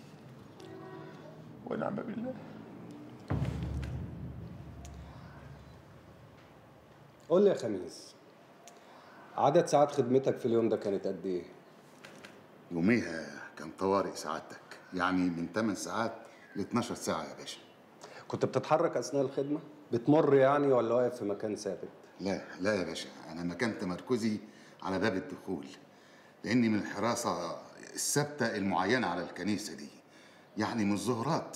ونعم بالله قول لي يا خميس عدد ساعات خدمتك في اليوم ده كانت قد ايه؟ يوميها كان طوارئ سعادتك يعني من 8 ساعات ل 12 ساعة يا باشا كنت بتتحرك اثناء الخدمه؟ بتمر يعني ولا واقف في مكان ثابت؟ لا لا يا باشا أنا مكان تمركزي على باب الدخول لأني من الحراسة الثابتة المعينة على الكنيسة دي يعني من الظهرات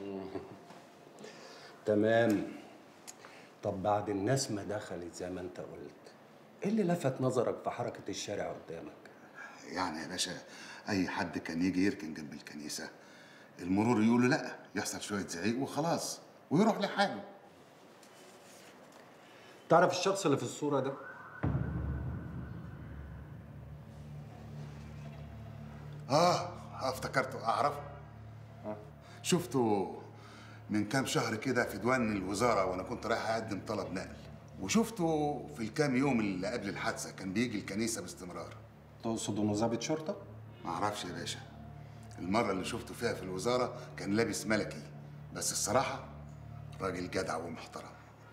تمام طب بعد الناس ما دخلت زي ما انت قلت ايه اللي لفت نظرك في حركه الشارع قدامك؟ يعني يا باشا أي حد كان يجي يركن جنب الكنيسة المرور يقول له لا يحصل شوية زعيق وخلاص ويروح لحاله تعرف الشخص اللي في الصوره ده؟ آه آه، افتكرته أعرفه شفته من كام شهر كده في ديوان الوزارة وأنا كنت رايح أقدم طلب نقل وشفته في الكام يوم اللي قبل الحادثة كان بيجي الكنيسة باستمرار تقصد انه ضابط شرطه؟ معرفش يا باشا المرة اللي شفته فيها في الوزارة كان لابس ملكي بس الصراحة راجل جدع ومحترم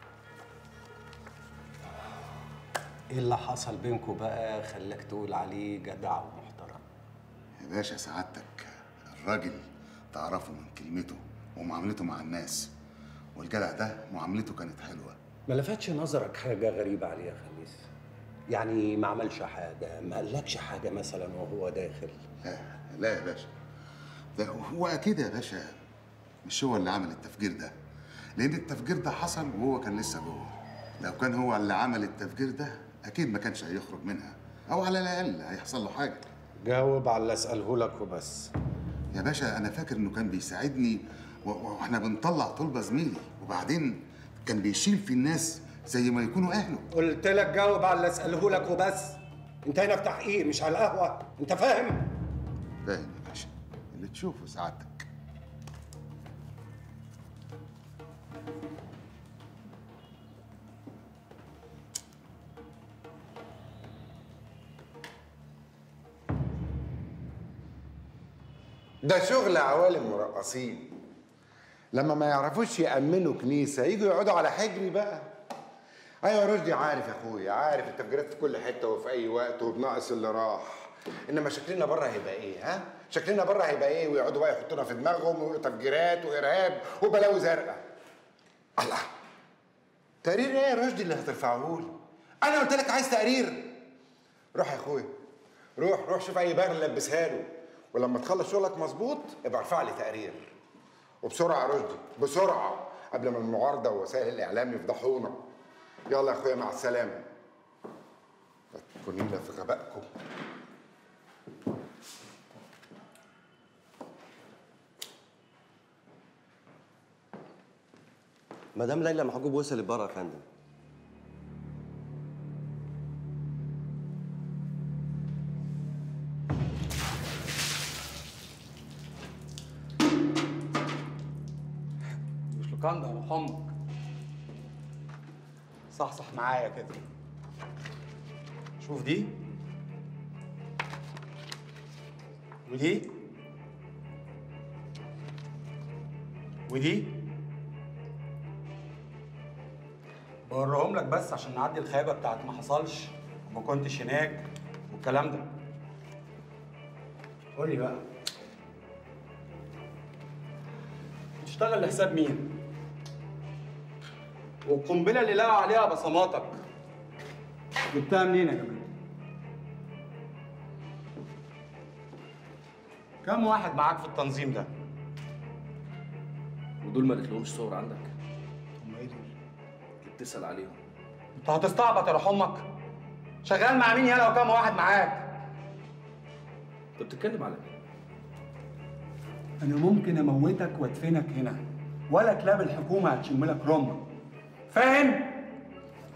ايه اللي حصل بينكم بقى خلاك تقول عليه جدع ومحترم؟ يا باشا سعادتك الراجل تعرفه من كلمته ومعاملته مع الناس والجدع ده معاملته كانت حلوة ما لفتش نظرك حاجه غريبه عليه يا خميس؟ يعني ما عملش حاجه ما قالكش حاجه مثلا وهو داخل لا لا يا باشا ده هو اكيد يا باشا مش هو اللي عمل التفجير ده لان التفجير ده حصل وهو كان لسه جوه لو كان هو اللي عمل التفجير ده اكيد ما كانش هيخرج منها او على الاقل هيحصل له حاجه جاوب على اللي اساله لك وبس يا باشا انا فاكر انه كان بيساعدني و- و- واحنا بنطلع طلبه زميلي وبعدين كان بيشيل في الناس زي ما يكونوا اهله قلت لك جاوب على اللي اساله لك وبس انت هنا في تحقيق مش على القهوه انت فاهم فاهم يا باشا اللي تشوفه سعادتك ده شغل عوالم مرقصين لما ما يعرفوش يأمنوا كنيسة يجوا يقعدوا على حجري بقى ايوه رشدي عارف يا اخويا عارف التفجيرات في كل حته وفي اي وقت وبناقص اللي راح انما شكلنا بره هيبقى ايه ها شكلنا بره هيبقى ايه ويقعدوا بقى يحطونا في دماغهم ويقولوا تفجيرات وارهاب وبلاوي زرقاء الله تقرير ايه يا رشدي اللي هترفعه لي انا قلت لك عايز تقرير روح يا اخويا روح روح شوف اي باغ لبسها له ولما تخلص شغلك مظبوط ابقى ارفع لي تقرير وبسرعه يا رشدي بسرعه قبل ما المعارضه ووسائل الاعلام يفضحونا يلا يا اخويا مع السلامه كلنا في غبائكم مدام ليلى محجوب وصلت بره يا فندم مش لوكاندا يا روح امك صحصح معايا كده شوف دي ودي ودي بوريهم لك بس عشان نعدي الخيبه بتاعت ما حصلش وما كنتش هناك والكلام ده قول لي بقى بتشتغل لحساب مين؟ والقنبله اللي لقوا عليها بصماتك جبتها منين يا جماعه؟ كم واحد معاك في التنظيم ده؟ ودول ما لقيتلهمش صور عندك هم ايه دول؟ اللي بتسال عليهم انت هتستعبط يا روح امك؟ شغال مع مين يالا وكم واحد معاك؟ انت بتتكلم على مين؟ انا ممكن اموتك وادفنك هنا ولا كلاب الحكومه هتشم لك رمه فاهم؟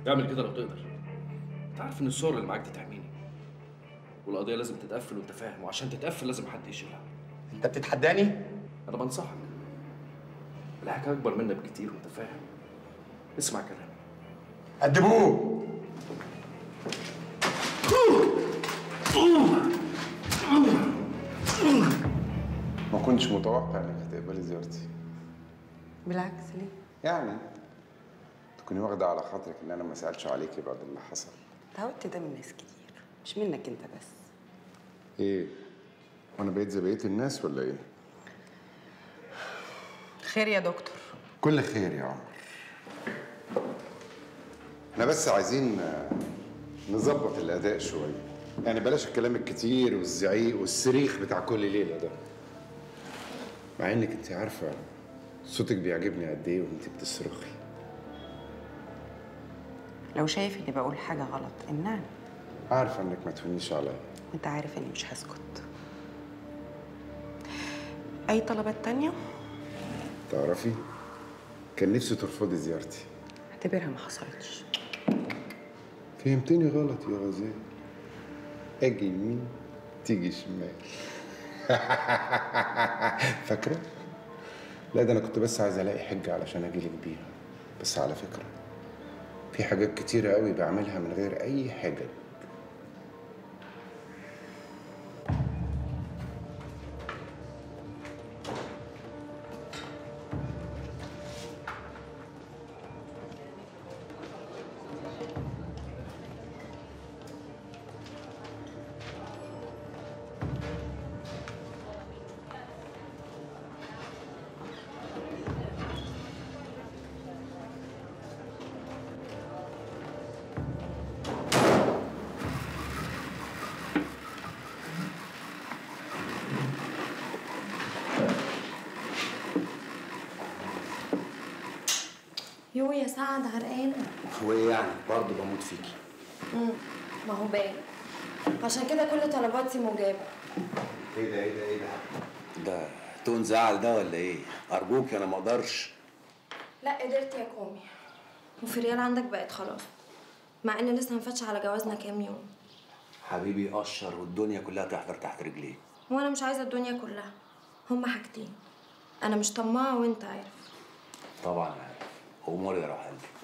اعمل كده لو تقدر انت عارف ان الصور اللي معاك دي تحميني والقضيه لازم تتقفل وانت فاهم وعشان تتقفل لازم حد يشيلها انت بتتحداني انا بنصحك الحكايه اكبر منك بكتير وانت فاهم اسمع كلامي قدموه ما كنتش متوقع انك هتقبلي زيارتي بالعكس ليه؟ يعني تكوني واخده على خاطرك ان انا ما سالتش عليكي بعد اللي حصل اتعودت ده من ناس كتير مش منك انت بس ايه وانا بقيت زي بقيه الناس ولا ايه خير يا دكتور كل خير يا عمر احنا بس عايزين آه، نظبط الاداء شويه يعني بلاش الكلام الكتير والزعيق والصريخ بتاع كل ليله ده مع انك انت عارفه صوتك بيعجبني قد ايه وانت بتصرخي لو شايف اني بقول حاجه غلط امنعني عارفه انك ما تهونيش عليا وانت عارف اني مش هسكت اي طلبات تانية تعرفي كان نفسي ترفضي زيارتي اعتبرها ما حصلتش فهمتني غلط يا غزال اجي يمين تيجي شمال فاكره لا ده انا كنت بس عايز الاقي حجه علشان اجيلك بيها بس على فكره في حاجات كتيره قوي بعملها من غير اي حاجه يو يا سعد عرقانة وايه يعني برضه بموت فيكي مم، ما هو باين عشان كده كل طلباتي مجابة ايه ده ايه ده ايه ده ده تون زعل ده ولا ايه ارجوك انا ما اقدرش لا قدرت يا كومي وفي ريال عندك بقت خلاص مع ان لسه مفتش على جوازنا كام يوم حبيبي قشر والدنيا كلها تحضر تحت رجليه وانا مش عايزه الدنيا كلها هما حاجتين انا مش طماعه وانت عارف طبعا عارف اموري يا روح قلبي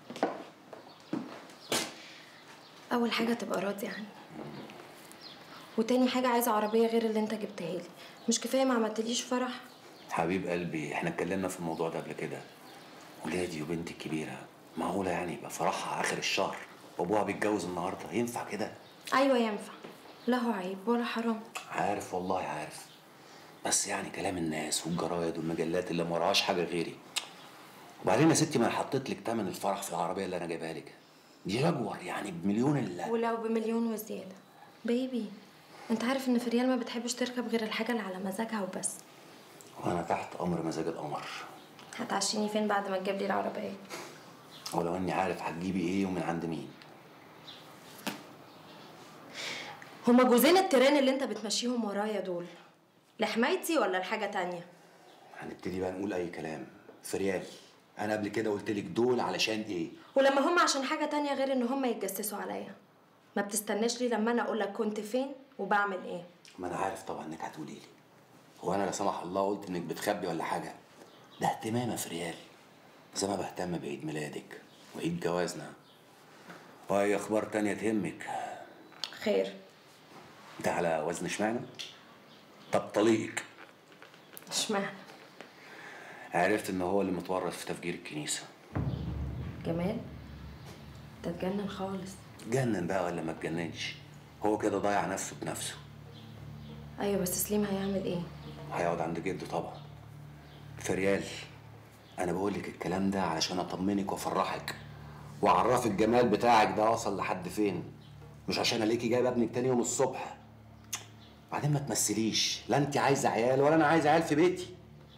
اول حاجه تبقى راضي عني وتاني حاجه عايزه عربيه غير اللي انت جبتها لي مش كفايه ما عملتليش فرح حبيب قلبي احنا اتكلمنا في الموضوع ده قبل كده ولادي وبنتي الكبيره معقوله يعني يبقى فرحها اخر الشهر وابوها بيتجوز النهارده ينفع كده ايوه ينفع لا هو عيب ولا حرام عارف والله عارف بس يعني كلام الناس والجرايد والمجلات اللي ما وراهاش حاجه غيري وبعدين يا ستي ما انا حطيت لك تمن الفرح في العربيه اللي انا جايبها لك دي جاكور يعني بمليون الا ولو بمليون وزياده بيبي انت عارف ان في ريال ما بتحبش تركب غير الحاجه اللي على مزاجها وبس وانا تحت امر مزاج القمر هتعشيني فين بعد ما تجيب لي العربيه ولو اني عارف هتجيبي ايه ومن عند مين هما جوزين التيران اللي انت بتمشيهم ورايا دول لحمايتي ولا لحاجه تانية هنبتدي بقى نقول اي كلام في ريال انا قبل كده قلت لك دول علشان ايه ولما هم عشان حاجه تانية غير ان هم يتجسسوا عليا ما بتستناش لي لما انا اقول لك كنت فين وبعمل ايه ما انا عارف طبعا انك هتقولي لي هو انا لا سمح الله قلت انك بتخبي ولا حاجه ده اهتمام يا في ريال زي ما بهتم بعيد ميلادك وعيد جوازنا واي اخبار تانية تهمك خير ده على وزن اشمعنى طب طليقك اشمعنى عرفت ان هو اللي متورط في تفجير الكنيسه جمال ده اتجنن خالص اتجنن بقى ولا ما اتجننش هو كده ضيع نفسه بنفسه ايوه بس سليم هيعمل ايه هيقعد عند جده طبعا فريال انا بقول لك الكلام ده علشان اطمنك وافرحك واعرفك الجمال بتاعك ده وصل لحد فين مش عشان الاقيكي جايب ابنك تاني يوم الصبح بعدين ما تمثليش لا انت عايزه عيال ولا انا عايز عيال في بيتي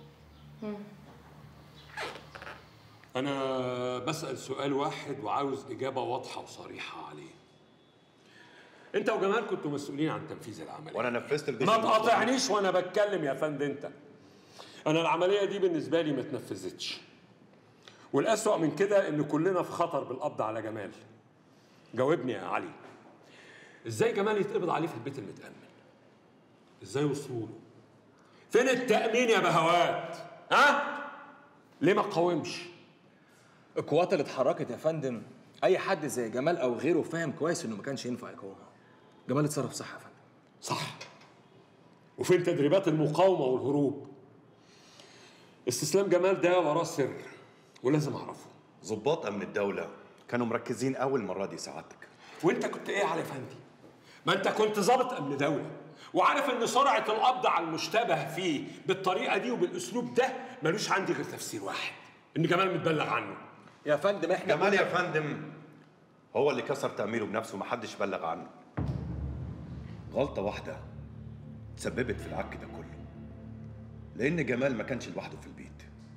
أنا بسأل سؤال واحد وعاوز إجابة واضحة وصريحة عليه. أنت وجمال كنتوا مسؤولين عن تنفيذ العملية. وانا نفذت الجزء ما المطلوب. تقاطعنيش وأنا بتكلم يا فندم أنت. أنا العملية دي بالنسبة لي ما اتنفذتش. والأسوأ من كده إن كلنا في خطر بالقبض على جمال جاوبني يا علي إزاي جمال يتقبض عليه في البيت المتأمن إزاي وصلوا له فين التأمين يا بهوات ها ليه ما تقاومش القوات اللي اتحركت يا فندم اي حد زي جمال او غيره فاهم كويس انه ما كانش ينفع يقاومها جمال اتصرف صح يا فندم صح وفين تدريبات المقاومة والهروب استسلام جمال ده وراه سر ولازم أعرفه ضباط امن الدوله كانوا مركزين قوي المره دي سعادتك وانت كنت ايه يا علي فندي؟ ما انت كنت ضابط امن دوله وعارف ان سرعه القبض على المشتبه فيه بالطريقه دي وبالاسلوب ده ملوش عندي غير تفسير واحد ان جمال متبلغ عنه يا فندم احنا جمال يا فندم هو اللي كسر تأميره بنفسه محدش بلغ عنه غلطة واحدة تسببت في العك ده كله لأن جمال ما كانش لوحده في البيت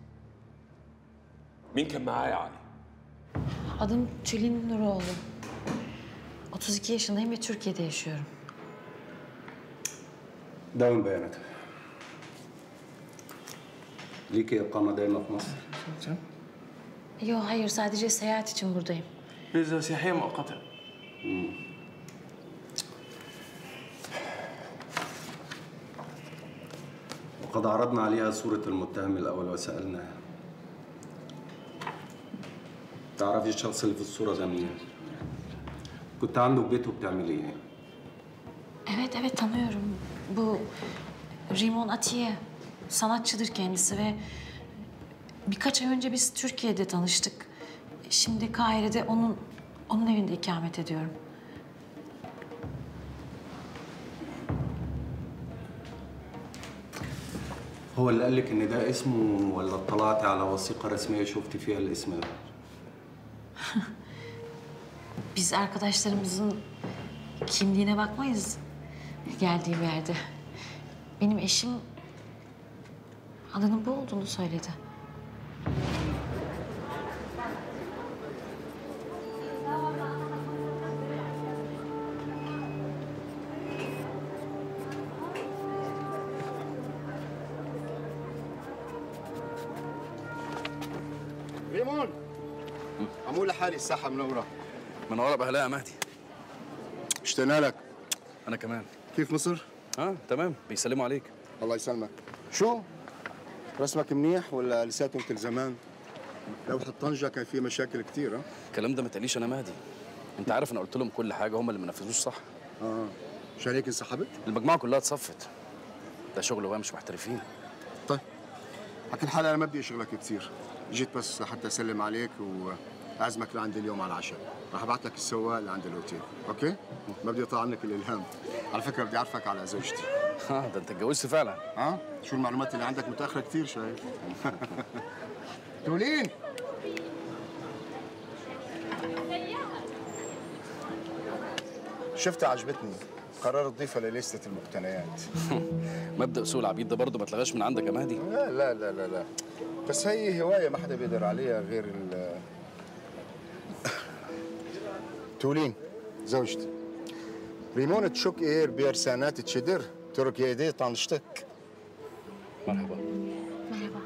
مين كان معاه يا علي؟ Adım Tülin Nuroğlu. 32 yaşındayım ve Türkiye'de yaşıyorum. داون بياناتك ليكي إقامة دائمة في مصر Yok hayır sadece seyahat için buradayım. فيزا سياحية مؤقتة وقد عرضنا عليها صورة المتهم الأول وسألناها تعرفي الشخص اللي في الصورة ده منين؟ كنت عنده في بيته بتعملي ايه؟ Evet evet tanıyorum. Bu Rimon Atiye. Sanatçıdır kendisi ve birkaç ay önce biz Türkiye'de tanıştık. Şimdi Kahire'de onun onun evinde ikamet ediyorum. هو اللي قال لك ان ده اسمه ولا اطلعتي على وثيقة رسمية شفتي فيها الاسم ده؟ Biz arkadaşlarımızın kimliğine bakmayız geldiği bir yerde. Benim eşim adının bu olduğunu söyledi. ريمون عمول لحالي الساحة منورة منورة بهلاء يا مهدي اشتقنا لك انا كمان كيف مصر؟ اه تمام بيسلموا عليك الله يسلمك شو؟ رسمك منيح ولا لساته مثل زمان؟ لوحة طنجة كان في مشاكل كتير ها؟ الكلام ده ما تقليش انا مهدي انت عارف انا قلت لهم كل حاجه هم اللي ما نفذوش صح اه مش عليك انسحبت؟ المجموعه كلها اتصفت ده شغل وهي مش محترفين طيب على كل حال انا ما بدي اشغلك كثير جيت بس لحتى اسلم عليك واعزمك لعندي اليوم على العشاء راح ابعت لك السواق لعند الاوتيل اوكي ما بدي اطلع عنك الالهام على فكره بدي اعرفك على زوجتي اه ده انت اتجوزت فعلا ها شو المعلومات اللي عندك متاخره كثير شايف تولين شفتها عجبتني قررت اضيفها لليستة المقتنيات مبدا سوق العبيد ده برضه ما اتلغاش من عندك يا مهدي لا لا لا لا لا بس هي هواية ما حدا بيقدر عليها غير ال تولين زوجتي ريمون تشوك اير بيرسانات تشدر ترك يدي طنشتك مرحبا Merhaba.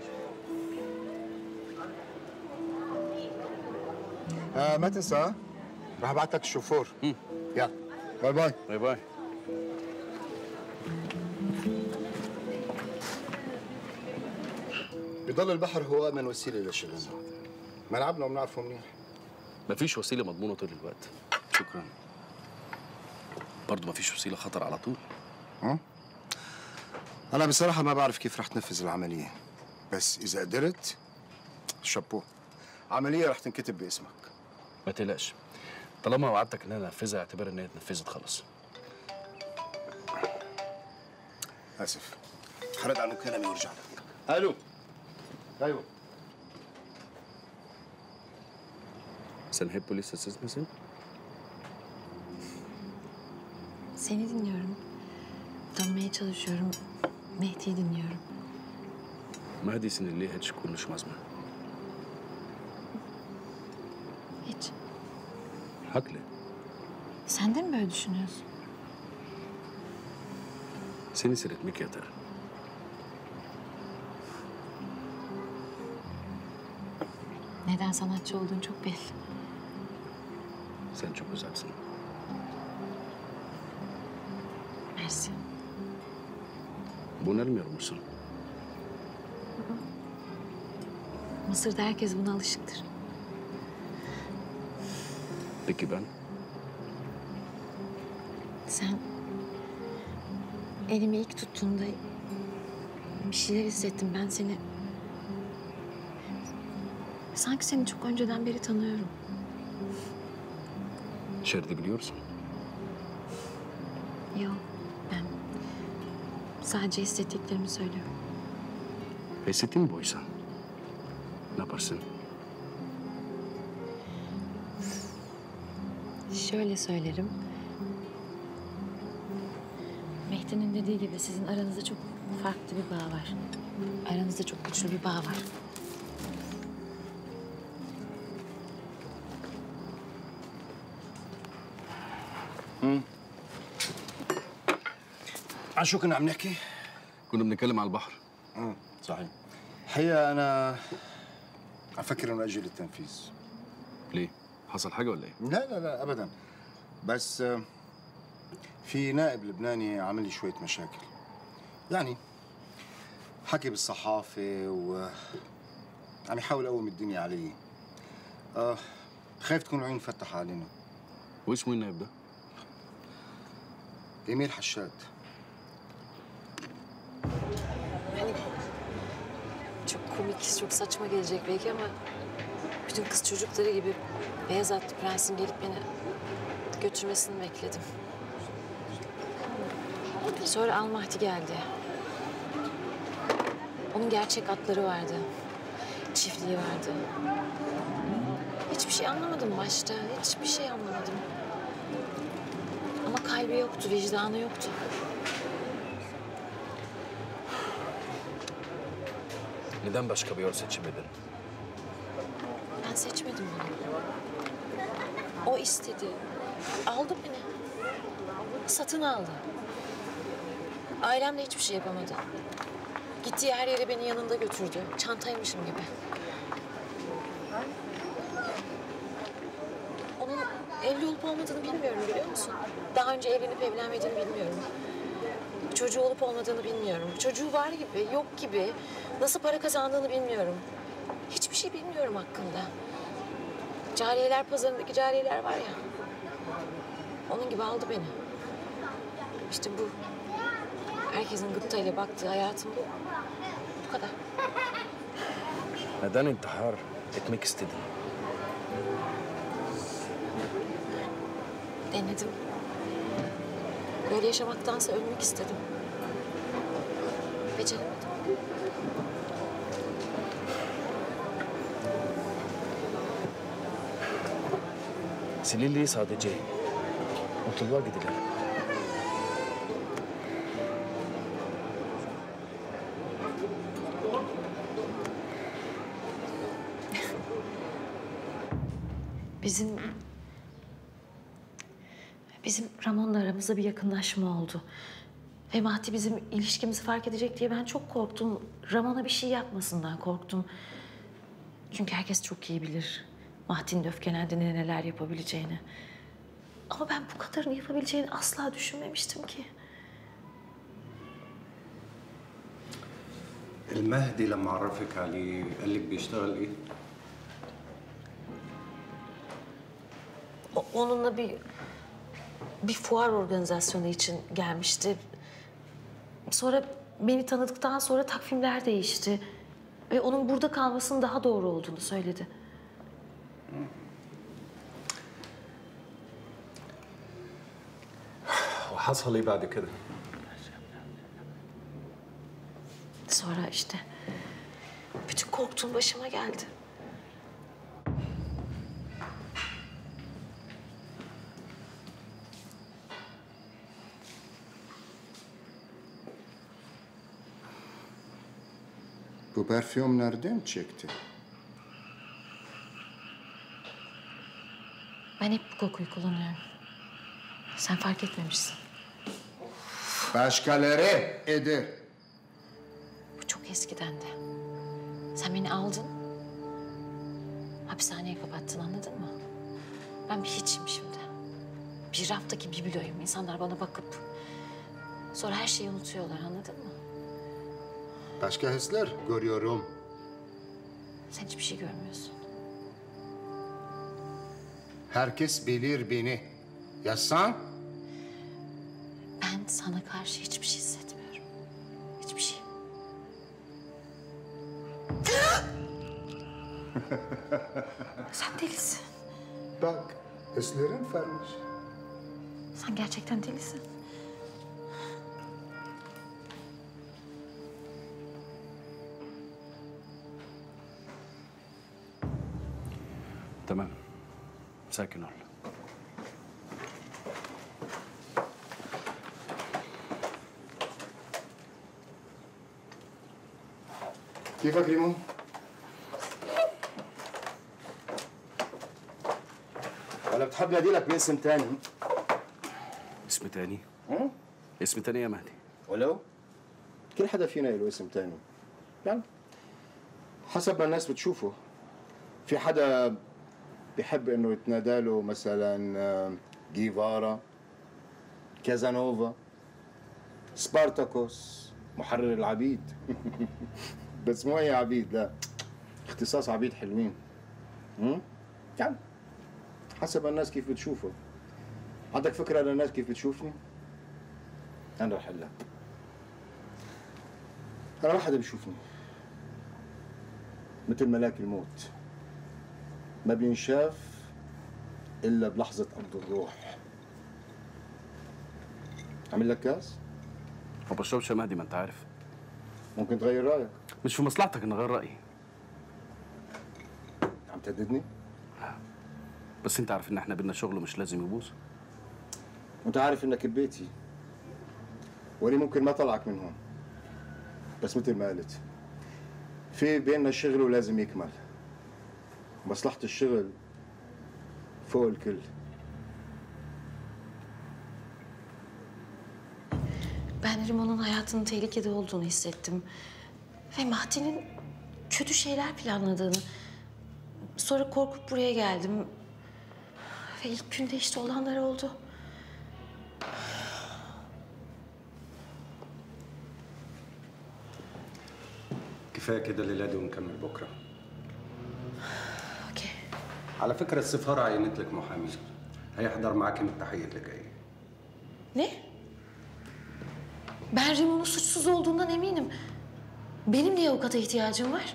آه ما تنسى ها؟ راح ابعت لك الشوفور يلا باي باي باي باي بضل البحر هو امن وسيله للشغل ملعبنا وبنعرفه منيح مفيش وسيله مضمونه طول الوقت شكرا برضه مفيش وسيله خطر على طول ها؟ انا بصراحه ما بعرف كيف رح تنفذ العمليه بس اذا قدرت شابو عمليه رح تنكتب باسمك ما تقلقش طالما وعدتك ان انا انفذها اعتبر ان هي اتنفذت خلاص اسف حرد على مكالمه وارجع لك الو ايوه Sen hep polis siz misin? Seni dinliyorum. Dönmeye çalışıyorum. Mehdi'yi dinliyorum. مهدي sinirli hiç konuşmaz mı? Hiç. Haklı. Sen de mi böyle düşünüyorsun? Seni seyretmek yeter. Neden sanatçı olduğun çok belli. Sen çok güzelsin. Mersi. Bunalmıyor musun? Mısır'da herkes buna alışıktır. Peki ben? Sen elimi ilk tuttuğunda bir şeyler hissettim. Ben seni... Sanki seni çok önceden beri tanıyorum. Şerdi biliyorsun. Yok, ben sadece hissettiklerimi söylüyorum. Hissettin buysa. Ne yaparsın? Şöyle söylerim. Mehdi'nin dediği gibi sizin aranızda çok farklı bir bağ var. Aranızda çok güçlü bir bağ var. عن شو كنا عم نحكي؟ كنا بنتكلم على البحر امم صحيح الحقيقة أنا أفكر إنه أجل التنفيذ ليه؟ حصل حاجة ولا ايه؟ لا لا لا أبدا بس آه، في نائب لبناني عامل لي شوية مشاكل يعني حكي بالصحافة و عم يحاول يقوم الدنيا علي آه خايف تكون العيون مفتحة علينا واسمه ايه النائب ده؟ إيميل حشاد Hani çok komik, çok saçma gelecek belki ama bütün kız çocukları gibi beyaz atlı prensin gelip beni götürmesini bekledim. Sonra Al Mahdi geldi. Onun gerçek atları vardı. Çiftliği vardı. Hiçbir şey anlamadım başta. Hiçbir şey anlamadım. Ama kalbi yoktu, vicdanı yoktu. Neden başka bir yol seçmedin? Ben seçmedim bunu. O istedi. Aldı beni. Satın aldı. Ailem de hiçbir şey yapamadı. Gittiği her yere beni yanında götürdü. Çantaymışım gibi. Onun evli olup olmadığını bilmiyorum biliyor musun? Daha önce evlenip evlenmediğini bilmiyorum. Çocuğu olup olmadığını bilmiyorum. Çocuğu var gibi, yok gibi. Nasıl para kazandığını bilmiyorum. Hiçbir şey bilmiyorum hakkında. Cariyeler pazarındaki cariyeler var ya. Onun gibi aldı beni. İşte bu. Herkesin gıptayla baktığı hayatım bu. Bu kadar. Neden intihar etmek istedin? Denedim. Böyle yaşamaktansa ölmek istedim. Beceremedim. Seninle sadece mutluluğa gidilir. Bizim... Bizim Ramon'la aramızda bir yakınlaşma oldu. Ve Mahdi bizim ilişkimizi fark edecek diye ben çok korktum. Ramon'a bir şey yapmasından korktum. Çünkü herkes çok iyi bilir. Mahdi'nin öfkelendiğinde neler yapabileceğini. Ama ben bu kadarını yapabileceğini asla düşünmemiştim ki. المهدي لما عرفك عليه قال لك بيشتغل ايه؟ O- onunla bir bir fuar organizasyonu için gelmişti. Sonra beni tanıdıktan sonra takvimler değişti. Ve onun burada kalmasının daha doğru olduğunu söyledi. وحصل ايه بعد كده؟ Sonra işte bütün korktuğum başıma geldi. Bu parfüm nereden çıktı? Ben hep bu kokuyu kullanıyorum. Sen fark etmemişsin. Başkaları eder. Bu çok eskiden de. Sen beni aldın. hapishaneye kapattın anladın mı? Ben bir hiçim şimdi. Bir raftaki bibeloyum. İnsanlar bana bakıp sonra her şeyi unutuyorlar anladın mı? Başka hisler görüyorum. Sen hiçbir şey görmüyorsun. Herkes bilir beni. Ya sen? Ben sana karşı hiçbir şey hissetmiyorum. Hiçbir şey. Sen delisin. Bak, hislerin varmış. Sen gerçekten delisin. Tamam. Sakin ol. كيفك ريمون؟ ولا بتحب ناديلك باسم تاني؟ اسم تاني؟ اسم تاني يا مهدي ولو؟ كل حدا فينا له اسم تاني يعني حسب ما الناس بتشوفه في حدا بيحب انه يتنادى له مثلا آه، جيفارا كازانوفا سبارتاكوس محرر العبيد بس مو اي عبيد لا اختصاص عبيد حلوين امم يعني حسب الناس كيف بتشوفه عندك فكرة عن الناس كيف بتشوفني؟ أنا رح أقول لك أنا ما حدا بيشوفني مثل ملاك الموت ما بينشاف إلا بلحظة قبض الروح أعمل لك كاس؟ ما بشربش يا مهدي ما انت عارف ممكن تغير رأيك مش في مصلحتك ان اغير رايي عم تهددني؟ بس انت عارف ان احنا بينا شغل مش لازم يبوظ وأنت عارف إنك ببيتي وأنا ممكن ما طلعك من هون بس مثل ما قلت في بيننا شغل ولازم يكمل مصلحة الشغل فوق الكل Ben Rimon'un hayatının tehlikede olduğunu hissettim. Ve Mahdi'nin kötü şeyler planladığını. Sonra korkup buraya geldim. Ve ilk günde işte olanlar oldu. كفايه كده الليله دي ونكمل بكره اوكي على فكره السفاره عينت لك محامي هيحضر معاكي من التحيه اللي جايه Ne? Ben Rimon'un suçsuz olduğundan eminim. Benim niye avukata ihtiyacım var?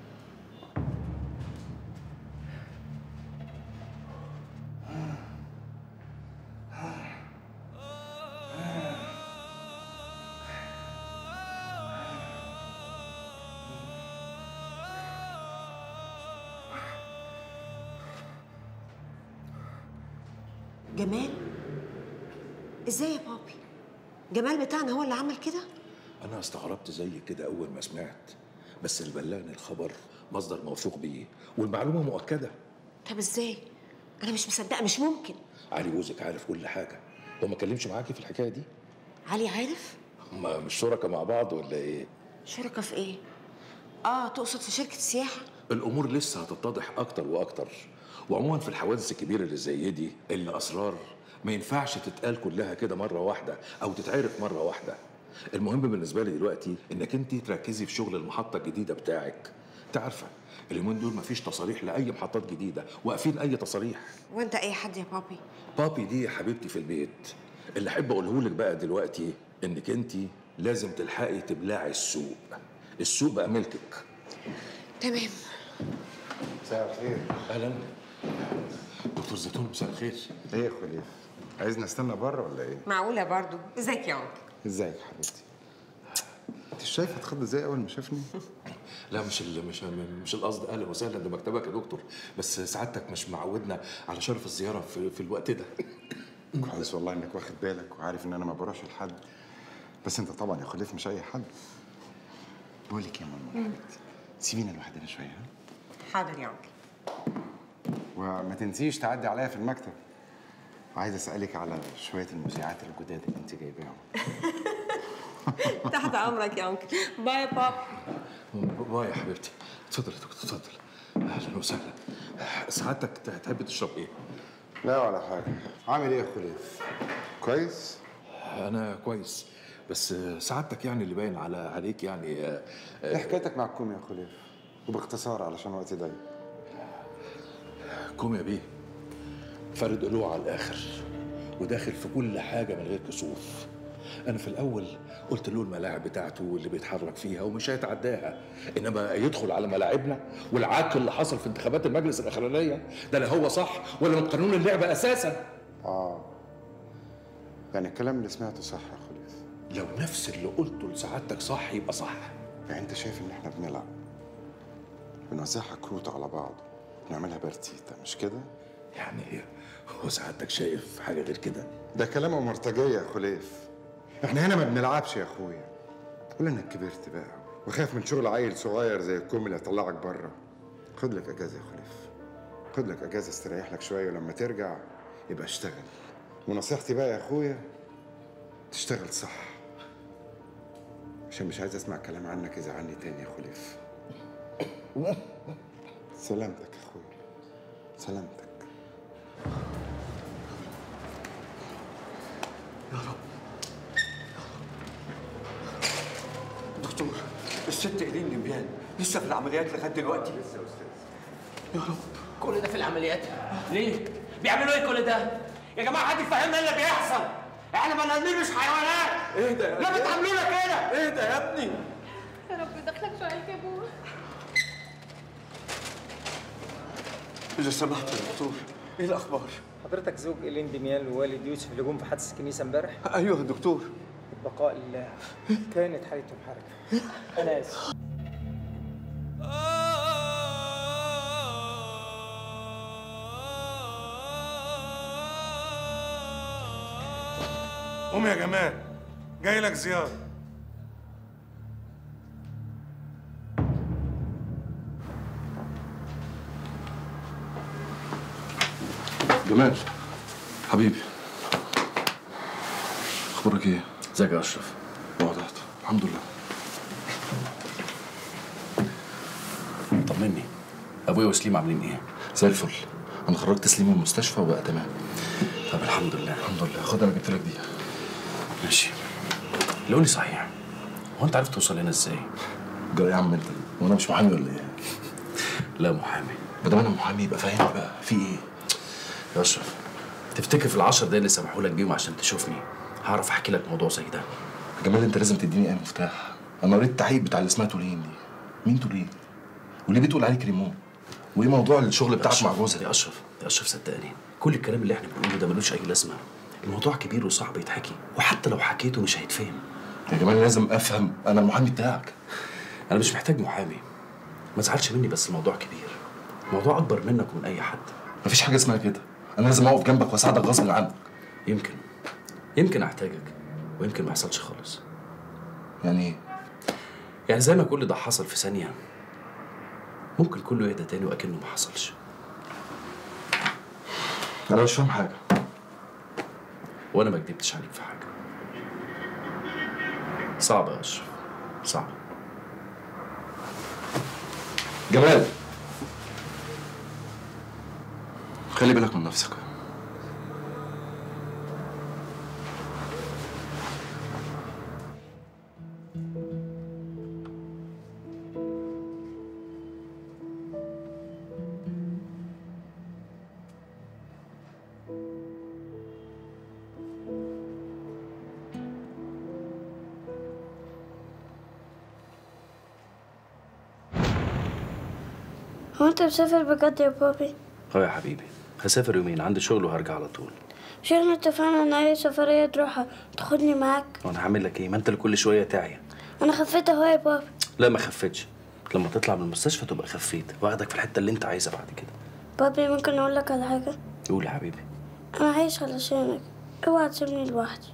جمال ازاي يا بابي جمال بتاعنا هو اللي عمل كده أنا استغربت زي كده أول ما سمعت بس اللي بلغني الخبر مصدر موثوق بيه والمعلومة مؤكدة طب ازاي انا مش مصدقه مش ممكن علي جوزك عارف كل حاجة هو ما كلمش معاكي في الحكاية دي؟ علي عارف هما مش شركاء مع بعض ولا إيه؟ شركة في ايه اه تقصد في شركه سياحه الأمور لسه هتتضح أكتر وأكتر وعموما في الحوادث الكبيرة اللي زي دي اللي أسرار ما ينفعش تتقال كلها كده مرة واحدة أو تتعرف مرة واحدة المهم بالنسبة لي دلوقتي إنك أنت تركزي في شغل المحطة الجديدة بتاعك تعرفة اليومين دول مفيش تصاريح لأي محطات جديدة واقفين أي تصاريح وانت اي حد يا بابي بابي دي يا حبيبتي في البيت اللي احب اقوله لك بقى دلوقتي انك انت لازم تلحقي تبلعي السوق السوق بقى ملكك تمام مساء الخير اهلا دكتور زيتون مساء الخير ايه يا خليل عايزني استنى بره ولا ايه؟ معقوله برضو ازيك يا عمر ازيك يا حبيبتي؟ انت شايفه اتخض ازاي اول ما شافني؟ لا مش ال مش مش القصد اهلا وسهلا ده مكتبك يا دكتور بس سعادتك مش معودنا على شرف الزياره في, في الوقت ده كويس والله انك واخد بالك وعارف ان انا ما بروحش لحد بس انت طبعا يا خليل مش اي حد بقول لك يا ماما سيبينا لوحدنا شويه ها؟ حاضر يا عمر وما تنسيش تعدي عليا في المكتب عايز اسالك على شويه المذيعات الجداد اللي انت جايباهم تحت امرك يا انكل باي يا بابا باي يا حبيبتي اتفضل يا دكتور اتفضل اهلا وسهلا سعادتك تحب تشرب ايه؟ لا ولا حاجه عامل ايه يا خليف كويس انا كويس بس سعادتك يعني اللي باين على عليك يعني ايه حكايتك مع الكوم يا خليف وباختصار علشان وقتي ضيق كوم يا بيه فارد قلوع على الاخر وداخل في كل حاجه من غير كسوف انا في الاول قلت له الملاعب بتاعته واللي بيتحرك فيها ومش هيتعداها انما يدخل على ملاعبنا والعك اللي حصل في انتخابات المجلس الاخرانيه ده لا هو صح ولا من قانون اللعبه اساسا اه يعني الكلام اللي سمعته صح يا خليف لو نفس اللي قلته لسعادتك صح يبقى صح يعني انت شايف ان احنا بنلعب بنوزعها كروت على بعض بنعملها بارتيتا مش كده يعني هو سعادتك شايف حاجه غير كده ده كلام مرتجية يا خليف احنا هنا ما بنلعبش يا اخويا قول انك كبرت بقى وخايف من شغل عيل صغير زي الكوم اللي يطلعك بره خد لك اجازه يا خليف خد لك اجازه استريح لك شويه ولما ترجع يبقى اشتغل ونصيحتي بقى يا اخويا تشتغل صح عشان مش عايز اسمع كلام عنك يزعلني تاني يا خليف سلامتك يا اخويا سلامتك دكتور الست ايلين لمبيان لسه في العمليات لغايه دلوقتي لسه يا استاذ يا رب كل ده في العمليات ليه؟ بيعملوا ايه كل ده؟ يا جماعه حد يفهمنا اللي بيحصل احنا بني ادمين مش حيوانات اهدى يا لا بتعاملونا كده اهدى يا ابني يا رب دخلك في عينك يا ابوه اذا سمحت يا دكتور ايه الاخبار؟ حضرتك زوج إيلين ديميان ووالد يوسف اللي جم في حادث الكنيسة امبارح؟ ايوه يا دكتور البقاء لله كانت حالتهم حركة أنا آسف قوم يا جمال جاي لك زيارة جمال حبيبي اخبارك ايه؟ ازيك يا اشرف؟ وضعت الحمد لله طمني ابويا وسليم عاملين ايه؟ زي الفل انا خرجت سليم من المستشفى وبقى تمام طب الحمد لله الحمد لله خد انا جبت لك دي ماشي لو لي صحيح هو انت عرفت توصل هنا ازاي؟ جرى يا عم انت وانا مش محامي ولا ايه؟ لا محامي ما دام انا محامي يبقى فاهمني بقى في ايه؟ يا اشرف تفتكر في العشر دقايق اللي سمحوا لك بيهم عشان تشوفني هعرف احكي لك موضوع زي ده يا جمال انت لازم تديني اي مفتاح انا قريت التحقيق بتاع اللي اسمها تولين دي مين تولين؟ وليه بتقول عليه كريمون؟ وايه موضوع الشغل بتاعك مع جوزها؟ يا اشرف يا اشرف صدقني كل الكلام اللي احنا بنقوله ده ملوش اي لازمه الموضوع كبير وصعب يتحكي وحتى لو حكيته مش هيتفهم يا جمال لازم افهم انا المحامي بتاعك انا مش محتاج محامي ما تزعلش مني بس الموضوع كبير موضوع اكبر منك ومن اي حد مفيش حاجه اسمها كده انا لازم اقف جنبك واساعدك غصب عنك يمكن يمكن احتاجك ويمكن ما يحصلش خالص يعني ايه؟ يعني زي ما كل ده حصل في ثانيه ممكن كله يهدى تاني واكنه ما حصلش انا مش فاهم حاجه وانا ما كدبتش عليك في حاجه صعب يا اشرف صعب جمال خلي بالك من نفسك هو انت مسافر بجد يا بابي اه يا حبيبي هسافر يومين عندي شغل وهرجع على طول مش احنا اتفقنا ان اي سفرية تروحها تاخدني معاك وانا هعمل لك ايه ما انت اللي كل شويه تعيا انا خفيت اهو يا بابي لا ما خفتش لما تطلع من المستشفى تبقى خفيت واخدك في الحته اللي انت عايزها بعد كده بابي ممكن اقول لك على حاجة قول يا حبيبي انا عايش علشانك اوعى تسيبني لوحدي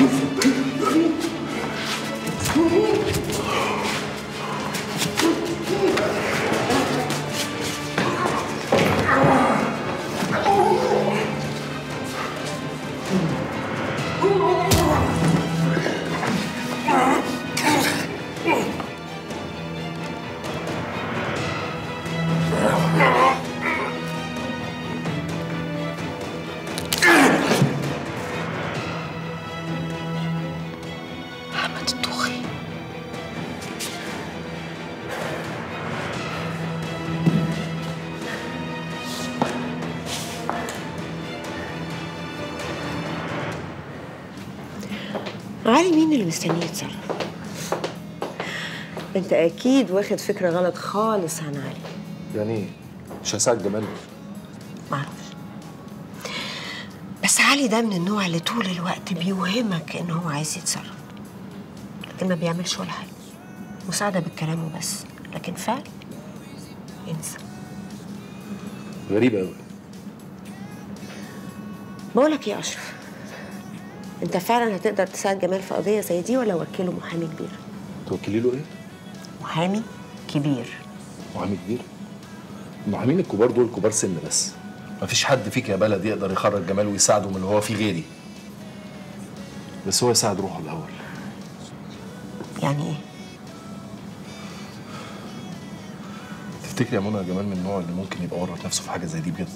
أحمد الطوخي علي مين اللي مستنيه يتصرف؟ انت اكيد واخد فكره غلط خالص عن علي يعني ايه؟ مش هساعد جمال معرفش بس علي ده من النوع اللي طول الوقت بيوهمك ان هو عايز يتصرف لكن ما بيعملش ولا حاجه مساعده بالكلام وبس لكن فعل انسى غريبة قوي بقولك ايه يا اشرف انت فعلا هتقدر تساعد جمال في قضيه زي دي ولا وكله محامي كبير توكلي له ايه؟ محامي كبير محامي كبير المحامين الكبار دول كبار سن بس مفيش حد فيك يا بلد يقدر يخرج جمال ويساعده من اللي هو فيه غيري بس هو يساعد روحه الاول يعني ايه تفتكري يا منى جمال من النوع اللي ممكن يبقى ورط نفسه في حاجه زي دي بجد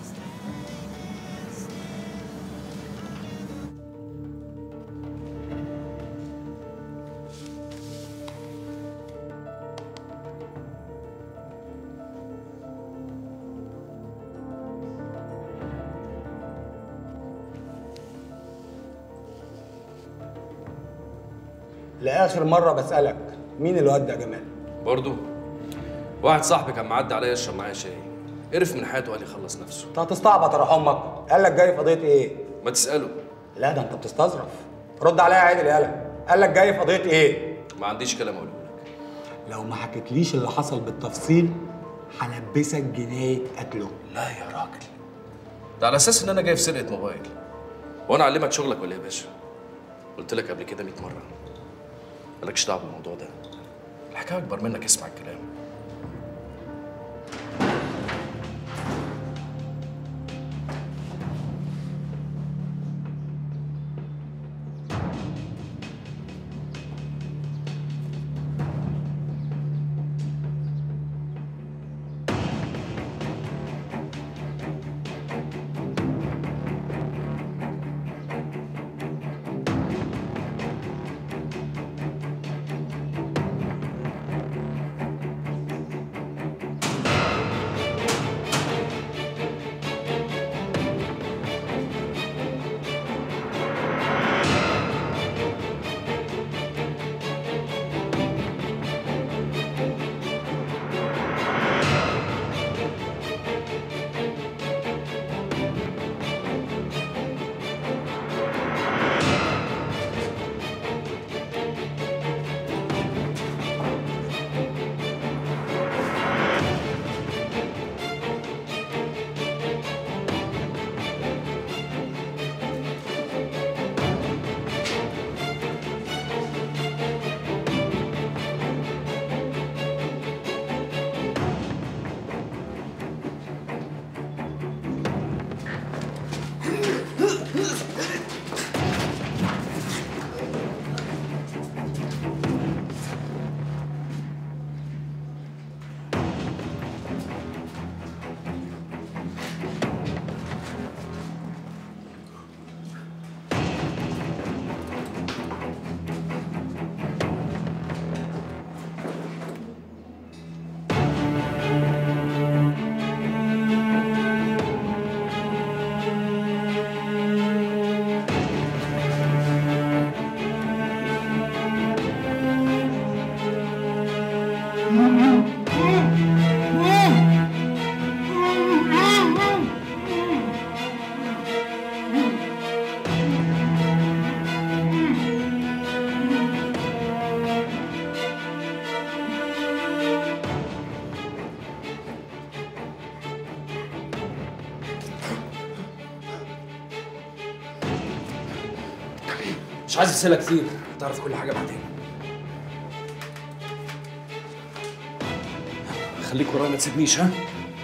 لاخر مره بسالك مين اللي ودى جمال برضو واحد صاحبي كان معدي عليا يشرب معايا شاي قرف من حياته وقال لي خلص نفسه انت هتستعبط يا امك قال لك جاي في قضيه ايه ما تساله لا ده انت بتستظرف رد عليا عادل يالا قال لك جاي في قضيه ايه ما عنديش كلام اقوله لو ما حكيتليش اللي حصل بالتفصيل هلبسك جنايه قتله لا يا راجل ده على اساس ان انا جاي في سرقه موبايل وانا اعلمك شغلك ولا ايه يا باشا قلت لك قبل كده 100 مره مالكش دعوه بالموضوع ده الحكايه اكبر منك اسمع الكلام مش عايز اسئله كتير تعرف كل حاجه بعدين خليك ورايا ما تسيبنيش ها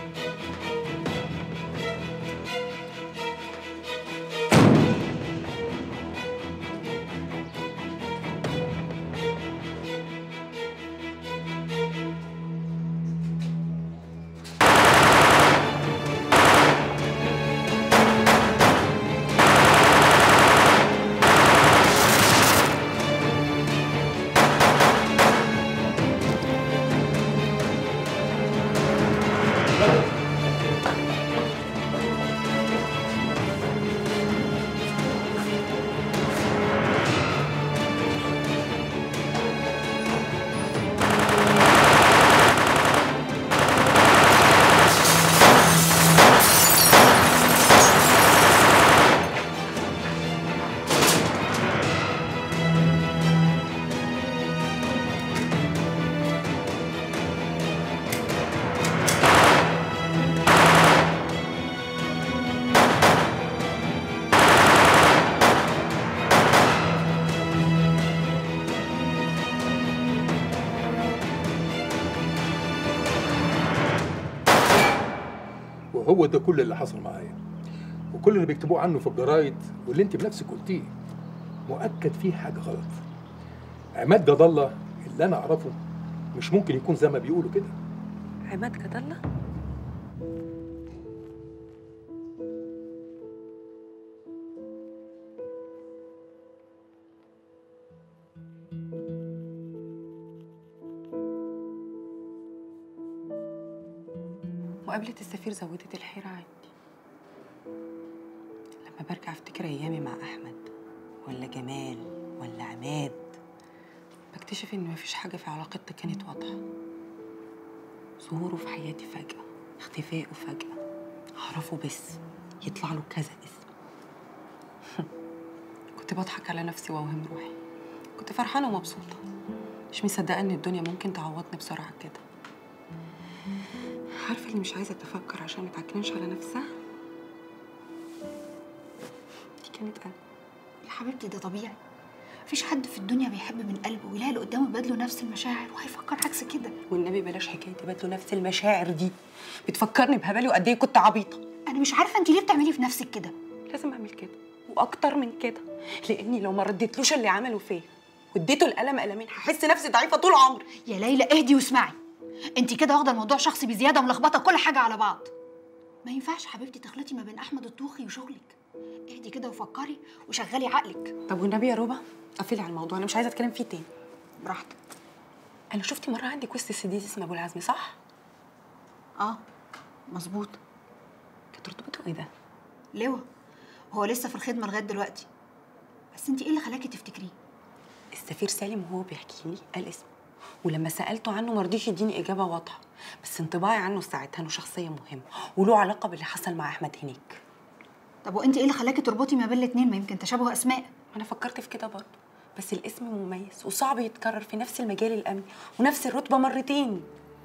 وهو ده كل اللي حصل معايا وكل اللي بيكتبوه عنه في الجرايد واللي انت بنفسك قلتيه مؤكد فيه حاجه غلط عماد جد الله اللي انا اعرفه مش ممكن يكون زي ما بيقولوا كده عماد جد الله مقابلة السفير زودت الحيرة عندي لما برجع افتكر ايامي مع احمد ولا جمال ولا عماد بكتشف ان مفيش حاجة في علاقتنا كانت واضحة ظهوره في حياتي فجأة اختفائه فجأة اعرفه بس يطلع له كذا اسم كنت بضحك على نفسي واوهم روحي كنت فرحانة ومبسوطة مش مصدقة ان الدنيا ممكن تعوضني بسرعة كده عارفة اللي مش عايزة تفكر عشان ما تعكننش على نفسها دي كانت أنا يا حبيبتي ده طبيعي مفيش حد في الدنيا بيحب من قلبه ويلاقي اللي قدامه بادله نفس المشاعر وهيفكر عكس كده والنبي بلاش حكاية تبادلوا نفس المشاعر دي بتفكرني بهبلي وقد ايه كنت عبيطة انا مش عارفه انت ليه بتعملي في نفسك كده لازم اعمل كده واكتر من كده لاني لو ما رديتلوش اللي عمله فيا واديته القلم قلمين هحس نفسي ضعيفه طول عمري يا ليلى اهدي واسمعي انت كده واخده الموضوع شخصي بزياده وملخبطه كل حاجه على بعض ما ينفعش حبيبتي تخلطي ما بين احمد الطوخي وشغلك اهدي كده وفكري وشغلي عقلك طب والنبي يا روبا قفلي على الموضوع انا مش عايزه اتكلم فيه تاني براحتك انا شفتي مره عندك وسط السديس اسمه ابو العزمي صح اه مظبوط كانت رتبته ايه ده لواء هو لسه في الخدمه لغايه دلوقتي بس انت ايه اللي خلاكي تفتكريه السفير سالم وهو بيحكي لي قال اسمه ولما سالته عنه ما رضيش يديني اجابه واضحه بس انطباعي عنه ساعتها انه شخصيه مهمه وله علاقه باللي حصل مع احمد هناك طب وانت ايه اللي خلاكي تربطي ما بين الاثنين ما يمكن تشابه اسماء انا فكرت في كده برضه بس الاسم مميز وصعب يتكرر في نفس المجال الامني ونفس الرتبه مرتين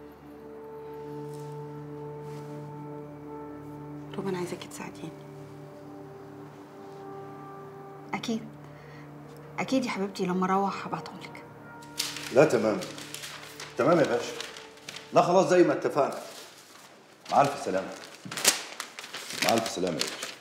روبا انا عايزاكي تساعديني اكيد اكيد يا حبيبتي لما اروح هبعتهم لك لا تمام تمام يا باشا لا خلاص زي ما اتفقنا مع الف سلامه مع الف سلامه يا باشا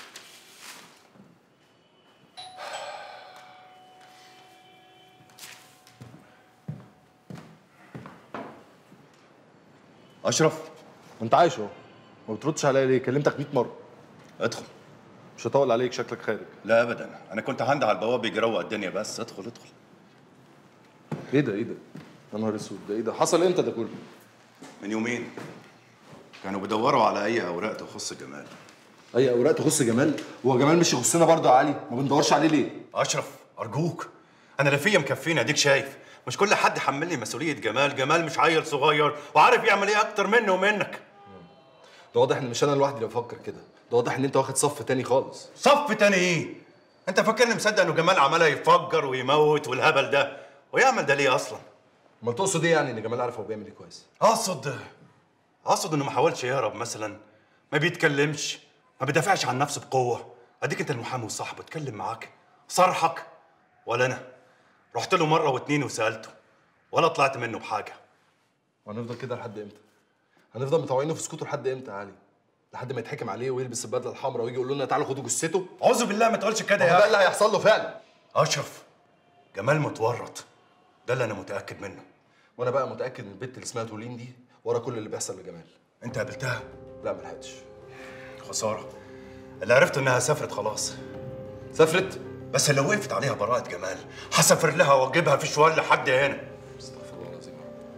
اشرف انت عايش اهو ما بتردش عليا ليه كلمتك 100 مره ادخل مش هطول عليك شكلك خارج لا ابدا انا كنت هندى على البواب يجروق الدنيا بس ادخل ادخل ايه ده ايه ده يا نهار اسود ده ايه ده حصل امتى ده كله من يومين كانوا بيدوروا على اي اوراق تخص جمال اي اوراق تخص جمال هو جمال مش يخصنا برضه يا علي ما بندورش عليه ليه اشرف ارجوك انا لا فيا مكفيني اديك شايف مش كل حد حملني مسؤوليه جمال جمال مش عيل صغير وعارف يعمل ايه اكتر مني ومنك ده واضح ان مش انا لوحدي اللي بفكر كده ده واضح ان انت واخد صف تاني خالص صف تاني ايه انت فاكرني مصدق انه جمال عمالها يفجر ويموت والهبل ده ويعمل ده ليه اصلا ما تقصد ايه يعني ان جمال عارف هو بيعمل ايه كويس اقصد اقصد انه ما حاولش يهرب مثلا ما بيتكلمش ما بيدافعش عن نفسه بقوه اديك انت المحامي وصاحبه اتكلم معاك صرحك ولا انا رحت له مره واتنين وسالته ولا طلعت منه بحاجه وهنفضل كده لحد امتى؟ هنفضل مطوعينه في سكوته لحد امتى يا علي؟ لحد ما يتحكم عليه ويلبس البدله الحمراء ويجي يقول لنا تعالوا خدوا جثته؟ اعوذ بالله ما تقولش كده ما هو يا ده اللي هيحصل له فعلا اشرف جمال متورط ده اللي انا متاكد منه وانا بقى متاكد ان البت اللي اسمها تولين دي ورا كل اللي بيحصل لجمال انت قابلتها لا ما لحقتش خساره اللي عرفته انها سافرت خلاص سافرت بس لو وقفت عليها براءة جمال هسافر لها واجيبها في شوال لحد هنا استغفر الله العظيم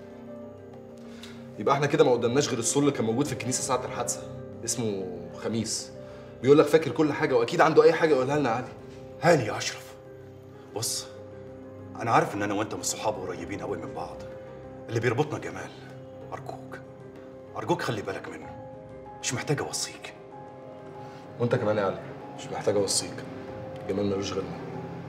يبقى احنا كده ما قدامناش غير السور اللي كان موجود في الكنيسه ساعه الحادثه اسمه خميس بيقول لك فاكر كل حاجه واكيد عنده اي حاجه يقولها لنا علي هاني يا اشرف بص انا عارف ان انا وانت من صحاب قريبين قوي من بعض اللي بيربطنا جمال ارجوك ارجوك خلي بالك منه مش محتاج اوصيك وانت كمان يا علي مش محتاج اوصيك جمال ملوش غيرنا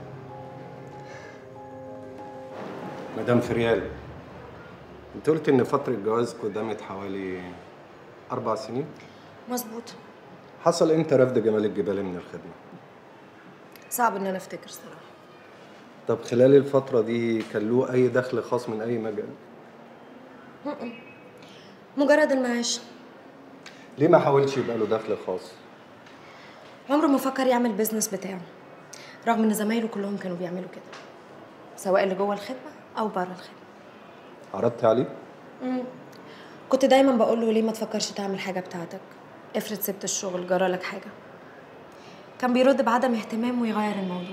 مدام فريال انت قلت ان فترة جوازكم دامت حوالي أربع سنين مظبوط حصل امتى رفض جمال الجبالي من الخدمة؟ صعب ان انا افتكر صراحه طب خلال الفترة دي كان له أي دخل خاص من أي مجال؟ م-م. مجرد المعاش ليه ما حاولش يبقى له دخل خاص؟ عمره ما فكر يعمل بيزنس بتاعه رغم ان زمايله كلهم كانوا بيعملوا كده سواء اللي جوه الخدمه او بره الخدمه عرضت عليه؟ مم. كنت دايما بقول له ليه ما تفكرش تعمل حاجه بتاعتك افرض سبت الشغل جرالك حاجه كان بيرد بعدم اهتمام ويغير الموضوع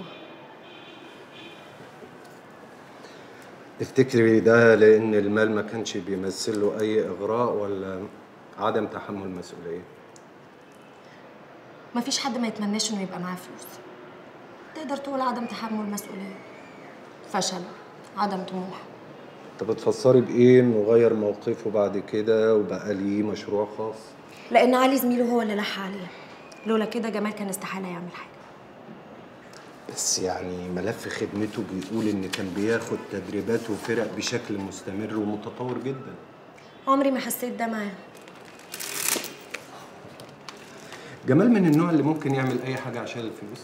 تفتكري ده لأن المال ما كانش بيمثل له أي إغراء ولا عدم تحمل مسؤولية؟ مفيش حد ما يتمناش انه يبقى معاه فلوس تقدر تقول عدم تحمل مسؤوليه فشل عدم طموح طب بتفسري بإيه إنه غير موقفه بعد كده وبقى ليه مشروع خاص؟ لان علي زميله هو اللي لح عليه لولا كده جمال كان استحاله يعمل حاجه بس يعني ملف خدمته بيقول إن كان بياخد تدريبات وفرق بشكل مستمر ومتطور جدا عمري ما حسيت ده معاه جمال من النوع اللي ممكن يعمل أي حاجة عشان الفلوس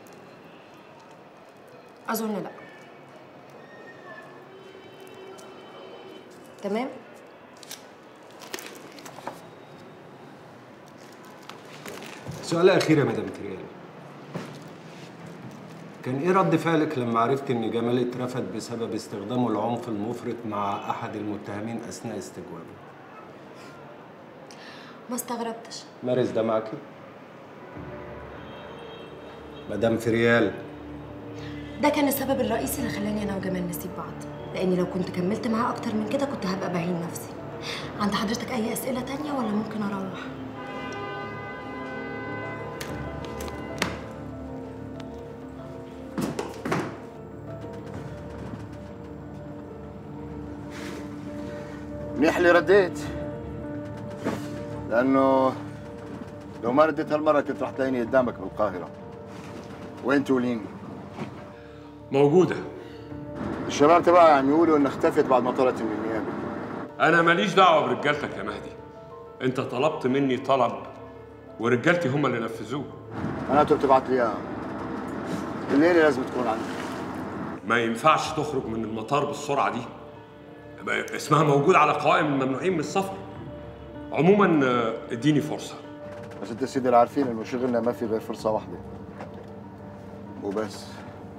اظن لا تمام سؤال أخير يا مدام تريال كان إيه رد فعلك لما عرفت إن جمال اترفد بسبب استخدامه العنف المفرط مع أحد المتهمين أثناء استجوابه؟ ما استغربتش مارس ده معاكي؟ مدام فريال ده كان السبب الرئيسي اللي خلاني انا وجمال نسيب بعض لاني لو كنت كملت معاه اكتر من كده كنت هبقى بهين نفسي عند حضرتك اي اسئله تانية ولا ممكن اروح منيح اللي رديت لانه لو ما رديت هالمره كنت رح تلاقيني قدامك بالقاهره وين تولين؟ موجودة الشباب تبعي عم يقولوا انها اختفت بعد ما طلعت من النيابه أنا ماليش دعوة برجالتك يا مهدي أنت طلبت مني طلب ورجالتي هم اللي نفذوه انا بتبعت لي اياها الليله لازم تكون عندي ما ينفعش تخرج من المطار بالسرعة دي يبقى اسمها موجود على قوائم الممنوعين من السفر عموما آه، اديني فرصة بس انت سيدي اللي عارفين انه شغلنا ما في غير فرصه واحده وبس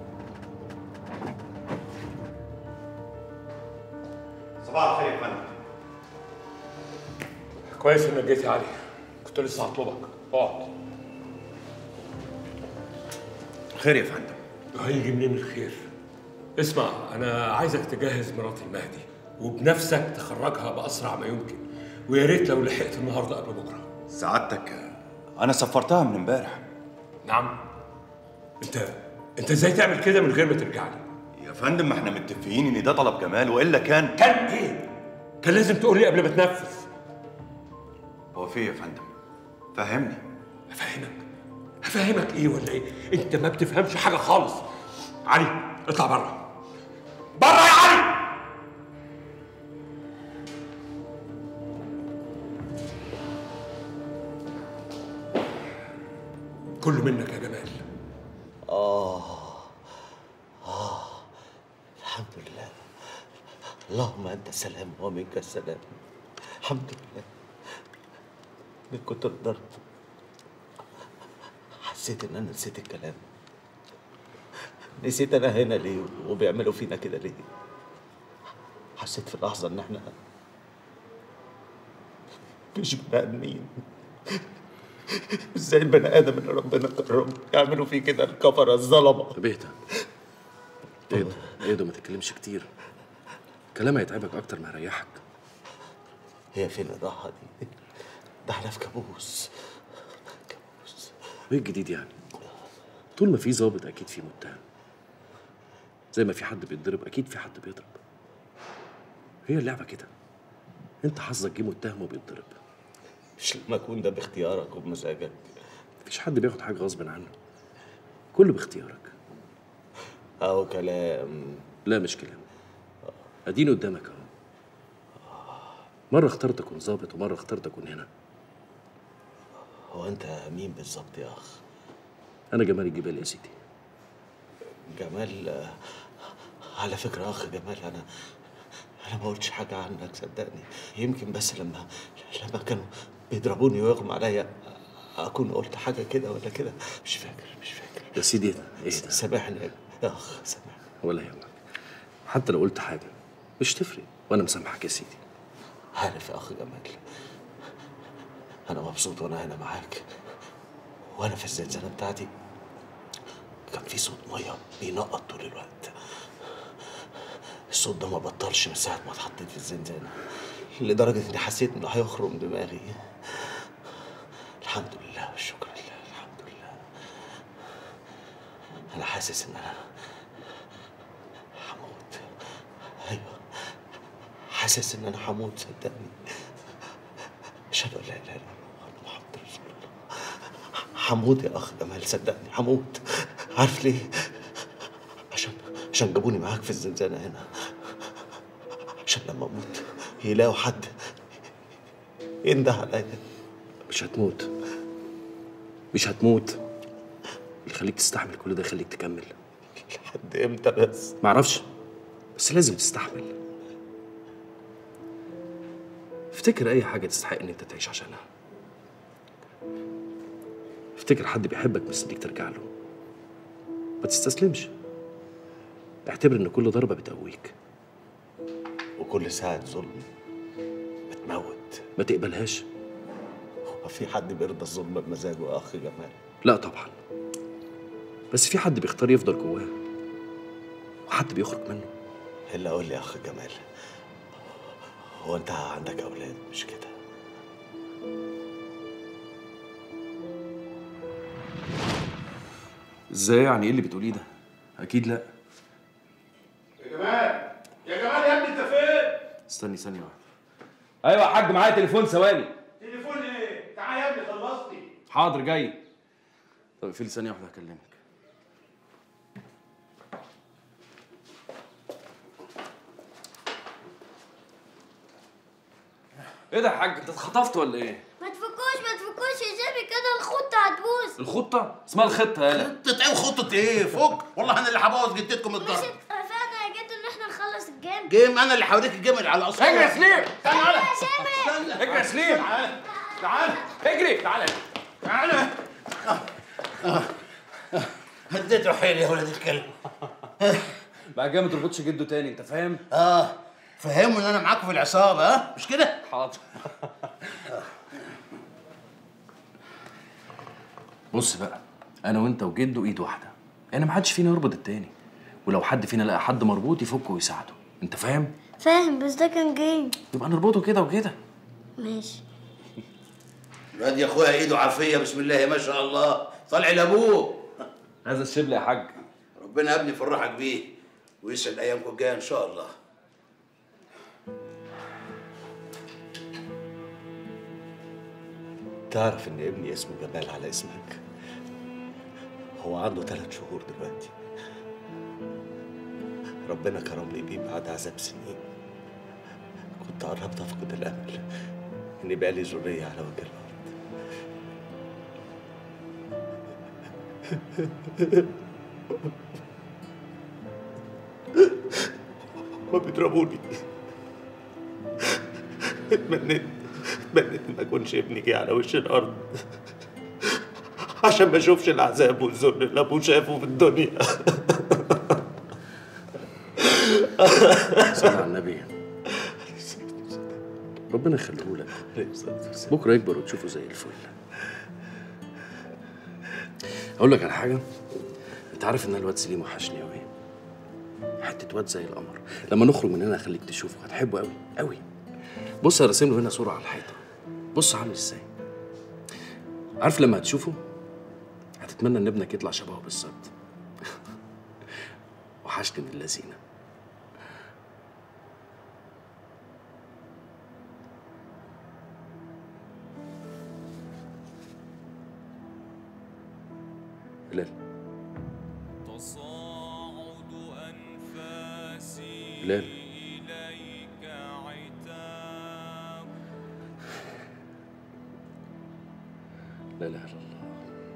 صباح الخير يا فندم كويس انك جيت يا علي كنت لسه هطلبك اقعد خير يا فندم هيجي منين الخير اسمع انا عايزك تجهز مرات المهدي وبنفسك تخرجها باسرع ما يمكن ويا ريت لو لحقت النهارده قبل بكره سعادتك انا سفرتها من امبارح نعم انت انت ازاي تعمل كده من غير ما ترجع لي يا فندم ما احنا متفقين ان ده طلب جمال والا كان كان ايه كان لازم تقول لي قبل ما تنفذ هو في إيه يا فندم فهمني افهمك افهمك ايه ولا ايه انت ما بتفهمش حاجه خالص علي اطلع بره بره يا علي كله منك يا جمال اه اه الحمد لله اللهم انت السلام ومنك السلام الحمد لله من كتر الضرب حسيت ان انا نسيت الكلام نسيت انا هنا ليه وبيعملوا فينا كده ليه حسيت في لحظه ان احنا مش بني ادمين ازاي البني ادم اللي ربنا كرمه يعملوا فيه كده الكفره الظلمه طب اهدى اهدى اهدى ما تتكلمش كتير كلام هيتعبك اكتر ما هيريحك هي فين الراحه دي ده احنا في كابوس وايه الجديد يعني طول ما في ظابط اكيد في متهم زي ما في حد بيتضرب اكيد في حد بيضرب هي اللعبه كده انت حظك جه متهم وبيتضرب مش لما اكون ده باختيارك وبمزاجك مفيش حد بياخد حاجه غصب عنه كله باختيارك اهو كلام لا مش كلام اديني قدامك اهو مره اخترت اكون ظابط ومره اخترت اكون هنا هو انت مين بالظبط يا اخ انا جمال الجبال يا سيدي جمال آه، على فكره يا اخ جمال انا انا ما قلتش حاجه عنك صدقني يمكن بس لما لما كانوا بيضربوني ويغمى عليا اكون قلت حاجه كده ولا كده مش فاكر مش فاكر يا سيدي اهدى اهدى سامحني يا اخ سامحني ولا يهمك حتى لو قلت حاجه مش تفرق وانا مسامحك يا سيدي عارف يا اخ جمال انا مبسوط وانا هنا معاك وانا في الزنزانه بتاعتي كان في صوت ميه بينقط طول الوقت الصوت ده ما بطلش من ساعه ما اتحطيت في الزنزانه لدرجه اني حسيت انه هيخرم دماغي الحمد لله والشكر لله الحمد لله انا حاسس ان انا هموت ايوه حاسس ان انا هموت صدقني اشهد ان لا اله الا الله وأن محمد رسول الله هموت يا اخ جمال صدقني هموت عارف ليه عشان عشان جابوني معاك في الزنزانه هنا عشان لما اموت يلاقوا حد ينده عليا مش هتموت مش هتموت اللي يخليك تستحمل كل ده يخليك تكمل لحد امتى بس معرفش بس لازم تستحمل افتكر اي حاجه تستحق ان انت تعيش عشانها افتكر حد بيحبك مستنيك ترجع له ما تستسلمش اعتبر ان كل ضربه بتقويك وكل ساعه ظلم بتموت ما تقبلهاش هو في حد بيرضى الظلم بمزاجه يا اخ جمال لا طبعا بس في حد بيختار يفضل جواه وحد بيخرج منه الا قول لي يا اخ جمال هو انت عندك اولاد مش كده ازاي يعني ايه اللي بتقوليه ده اكيد لا يا جمال يا جمال يا ابني انت فين؟ استني ثانيه واحده ايوه يا حاج معايا تليفون ثواني تليفون ايه؟ تعالى يا ابني خلصني حاضر جاي طب اقفلي ثانيه واحده هكلمك ايه ده يا حاج انت اتخطفت ولا ايه ما تفكوش ما تفكوش يا جيمي كده الخطة هتبوظ الخطه اسمها الخطه يالا خطة ايه وخطة ايه؟ فك والله انا اللي هبوظ جدتكم الضرب اتفقنا يا جدو ان احنا نخلص الجيم جيم انا اللي هوريك الجيم على اصله اجري يا سليم تعالى تعالى يا استنى اجري يا سليم تعالى تعالى اجري تعالى تعالى هديته حيل يا ولد الكلب بقى جاي ما تربطش جده تاني انت فاهم اه فهموا ان انا معاكم في العصابه ها مش كده؟ حاضر بص بقى انا وانت وجده ايد واحده يعني ما حدش فينا يربط التاني ولو حد فينا لقى حد مربوط يفكه ويساعده انت فاهم فاهم بس ده كان جيم يبقى نربطه كده وكده ماشي الواد يا اخويا ايده عافيه بسم الله ما شاء الله طالع لابوه هذا الشبل يا حاج ربنا يا ابني يفرحك بيه ويسعد ايامكم الجايه ان شاء الله تعرف ان ابني اسمه جمال على اسمك هو عنده ثلاث شهور دلوقتي ربنا كرمني بيه بعد عذاب سنين كنت قربت افقد الامل ان يبقى لي ذريه على وجه الارض هما بيضربوني اتمنيت اتمنيت ما اكونش ابني جه على وش الارض عشان ما اشوفش العذاب والذل اللي ابوه شافه في الدنيا صلى على النبي ربنا يخليه لك بكره يكبر وتشوفه زي الفل اقول لك على حاجه انت عارف ان الواد سليم وحشني قوي حته واد زي القمر لما نخرج من هنا اخليك تشوفه هتحبه قوي قوي بص انا راسم له هنا صوره على الحيطه بص عامل ازاي عارف لما هتشوفه هتتمنى ان ابنك يطلع شبهه بالظبط وحشني من اللذينه بلال بلال لا اله الا الله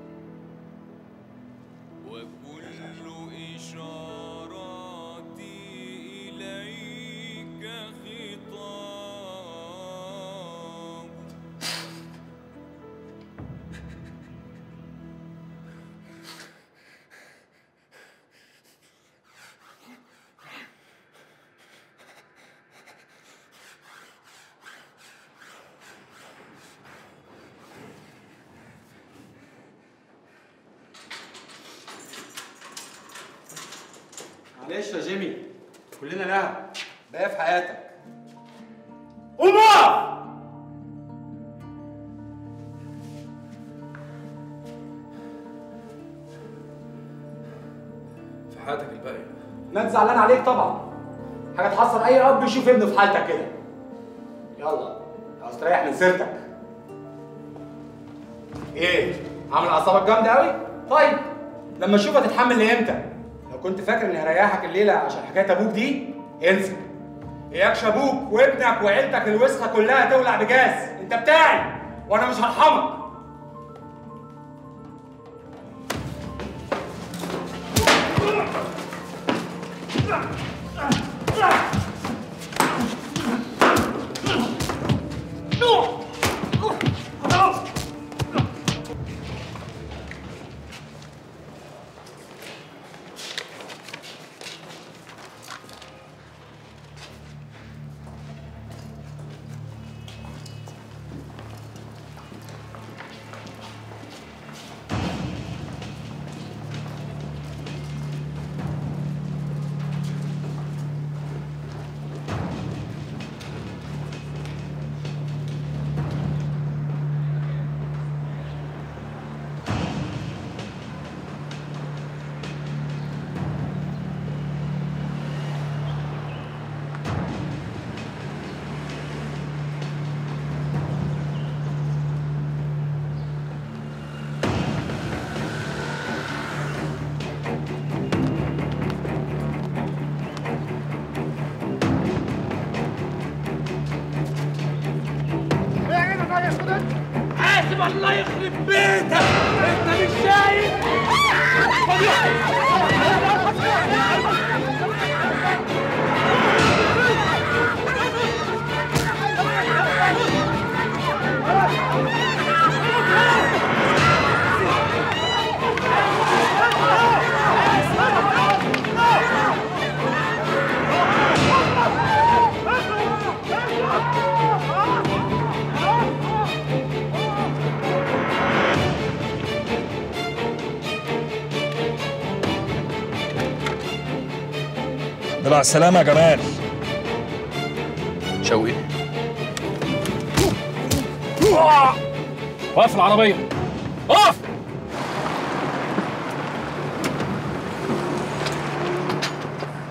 معلش يا جيمي كلنا لها بقى في حياتك قوم اقف في حياتك الباقيه مات زعلان عليك طبعا حاجه تحصل اي اب يشوف ابنه في حالتك كده يلا استريح من سيرتك ايه عامل اعصابك جامده قوي طيب لما اشوف هتتحمل لامتى لو كنت فاكر اني هريحك الليله عشان حكايه ابوك دي انسى اياكش ابوك وابنك وعيلتك الوسخه كلها تولع بجاز انت بتاعي وانا مش هرحمك حاسب الله يخرب بيتك انت مش شايف ده مع السلامة يا جمال شوقي وقف العربية اقف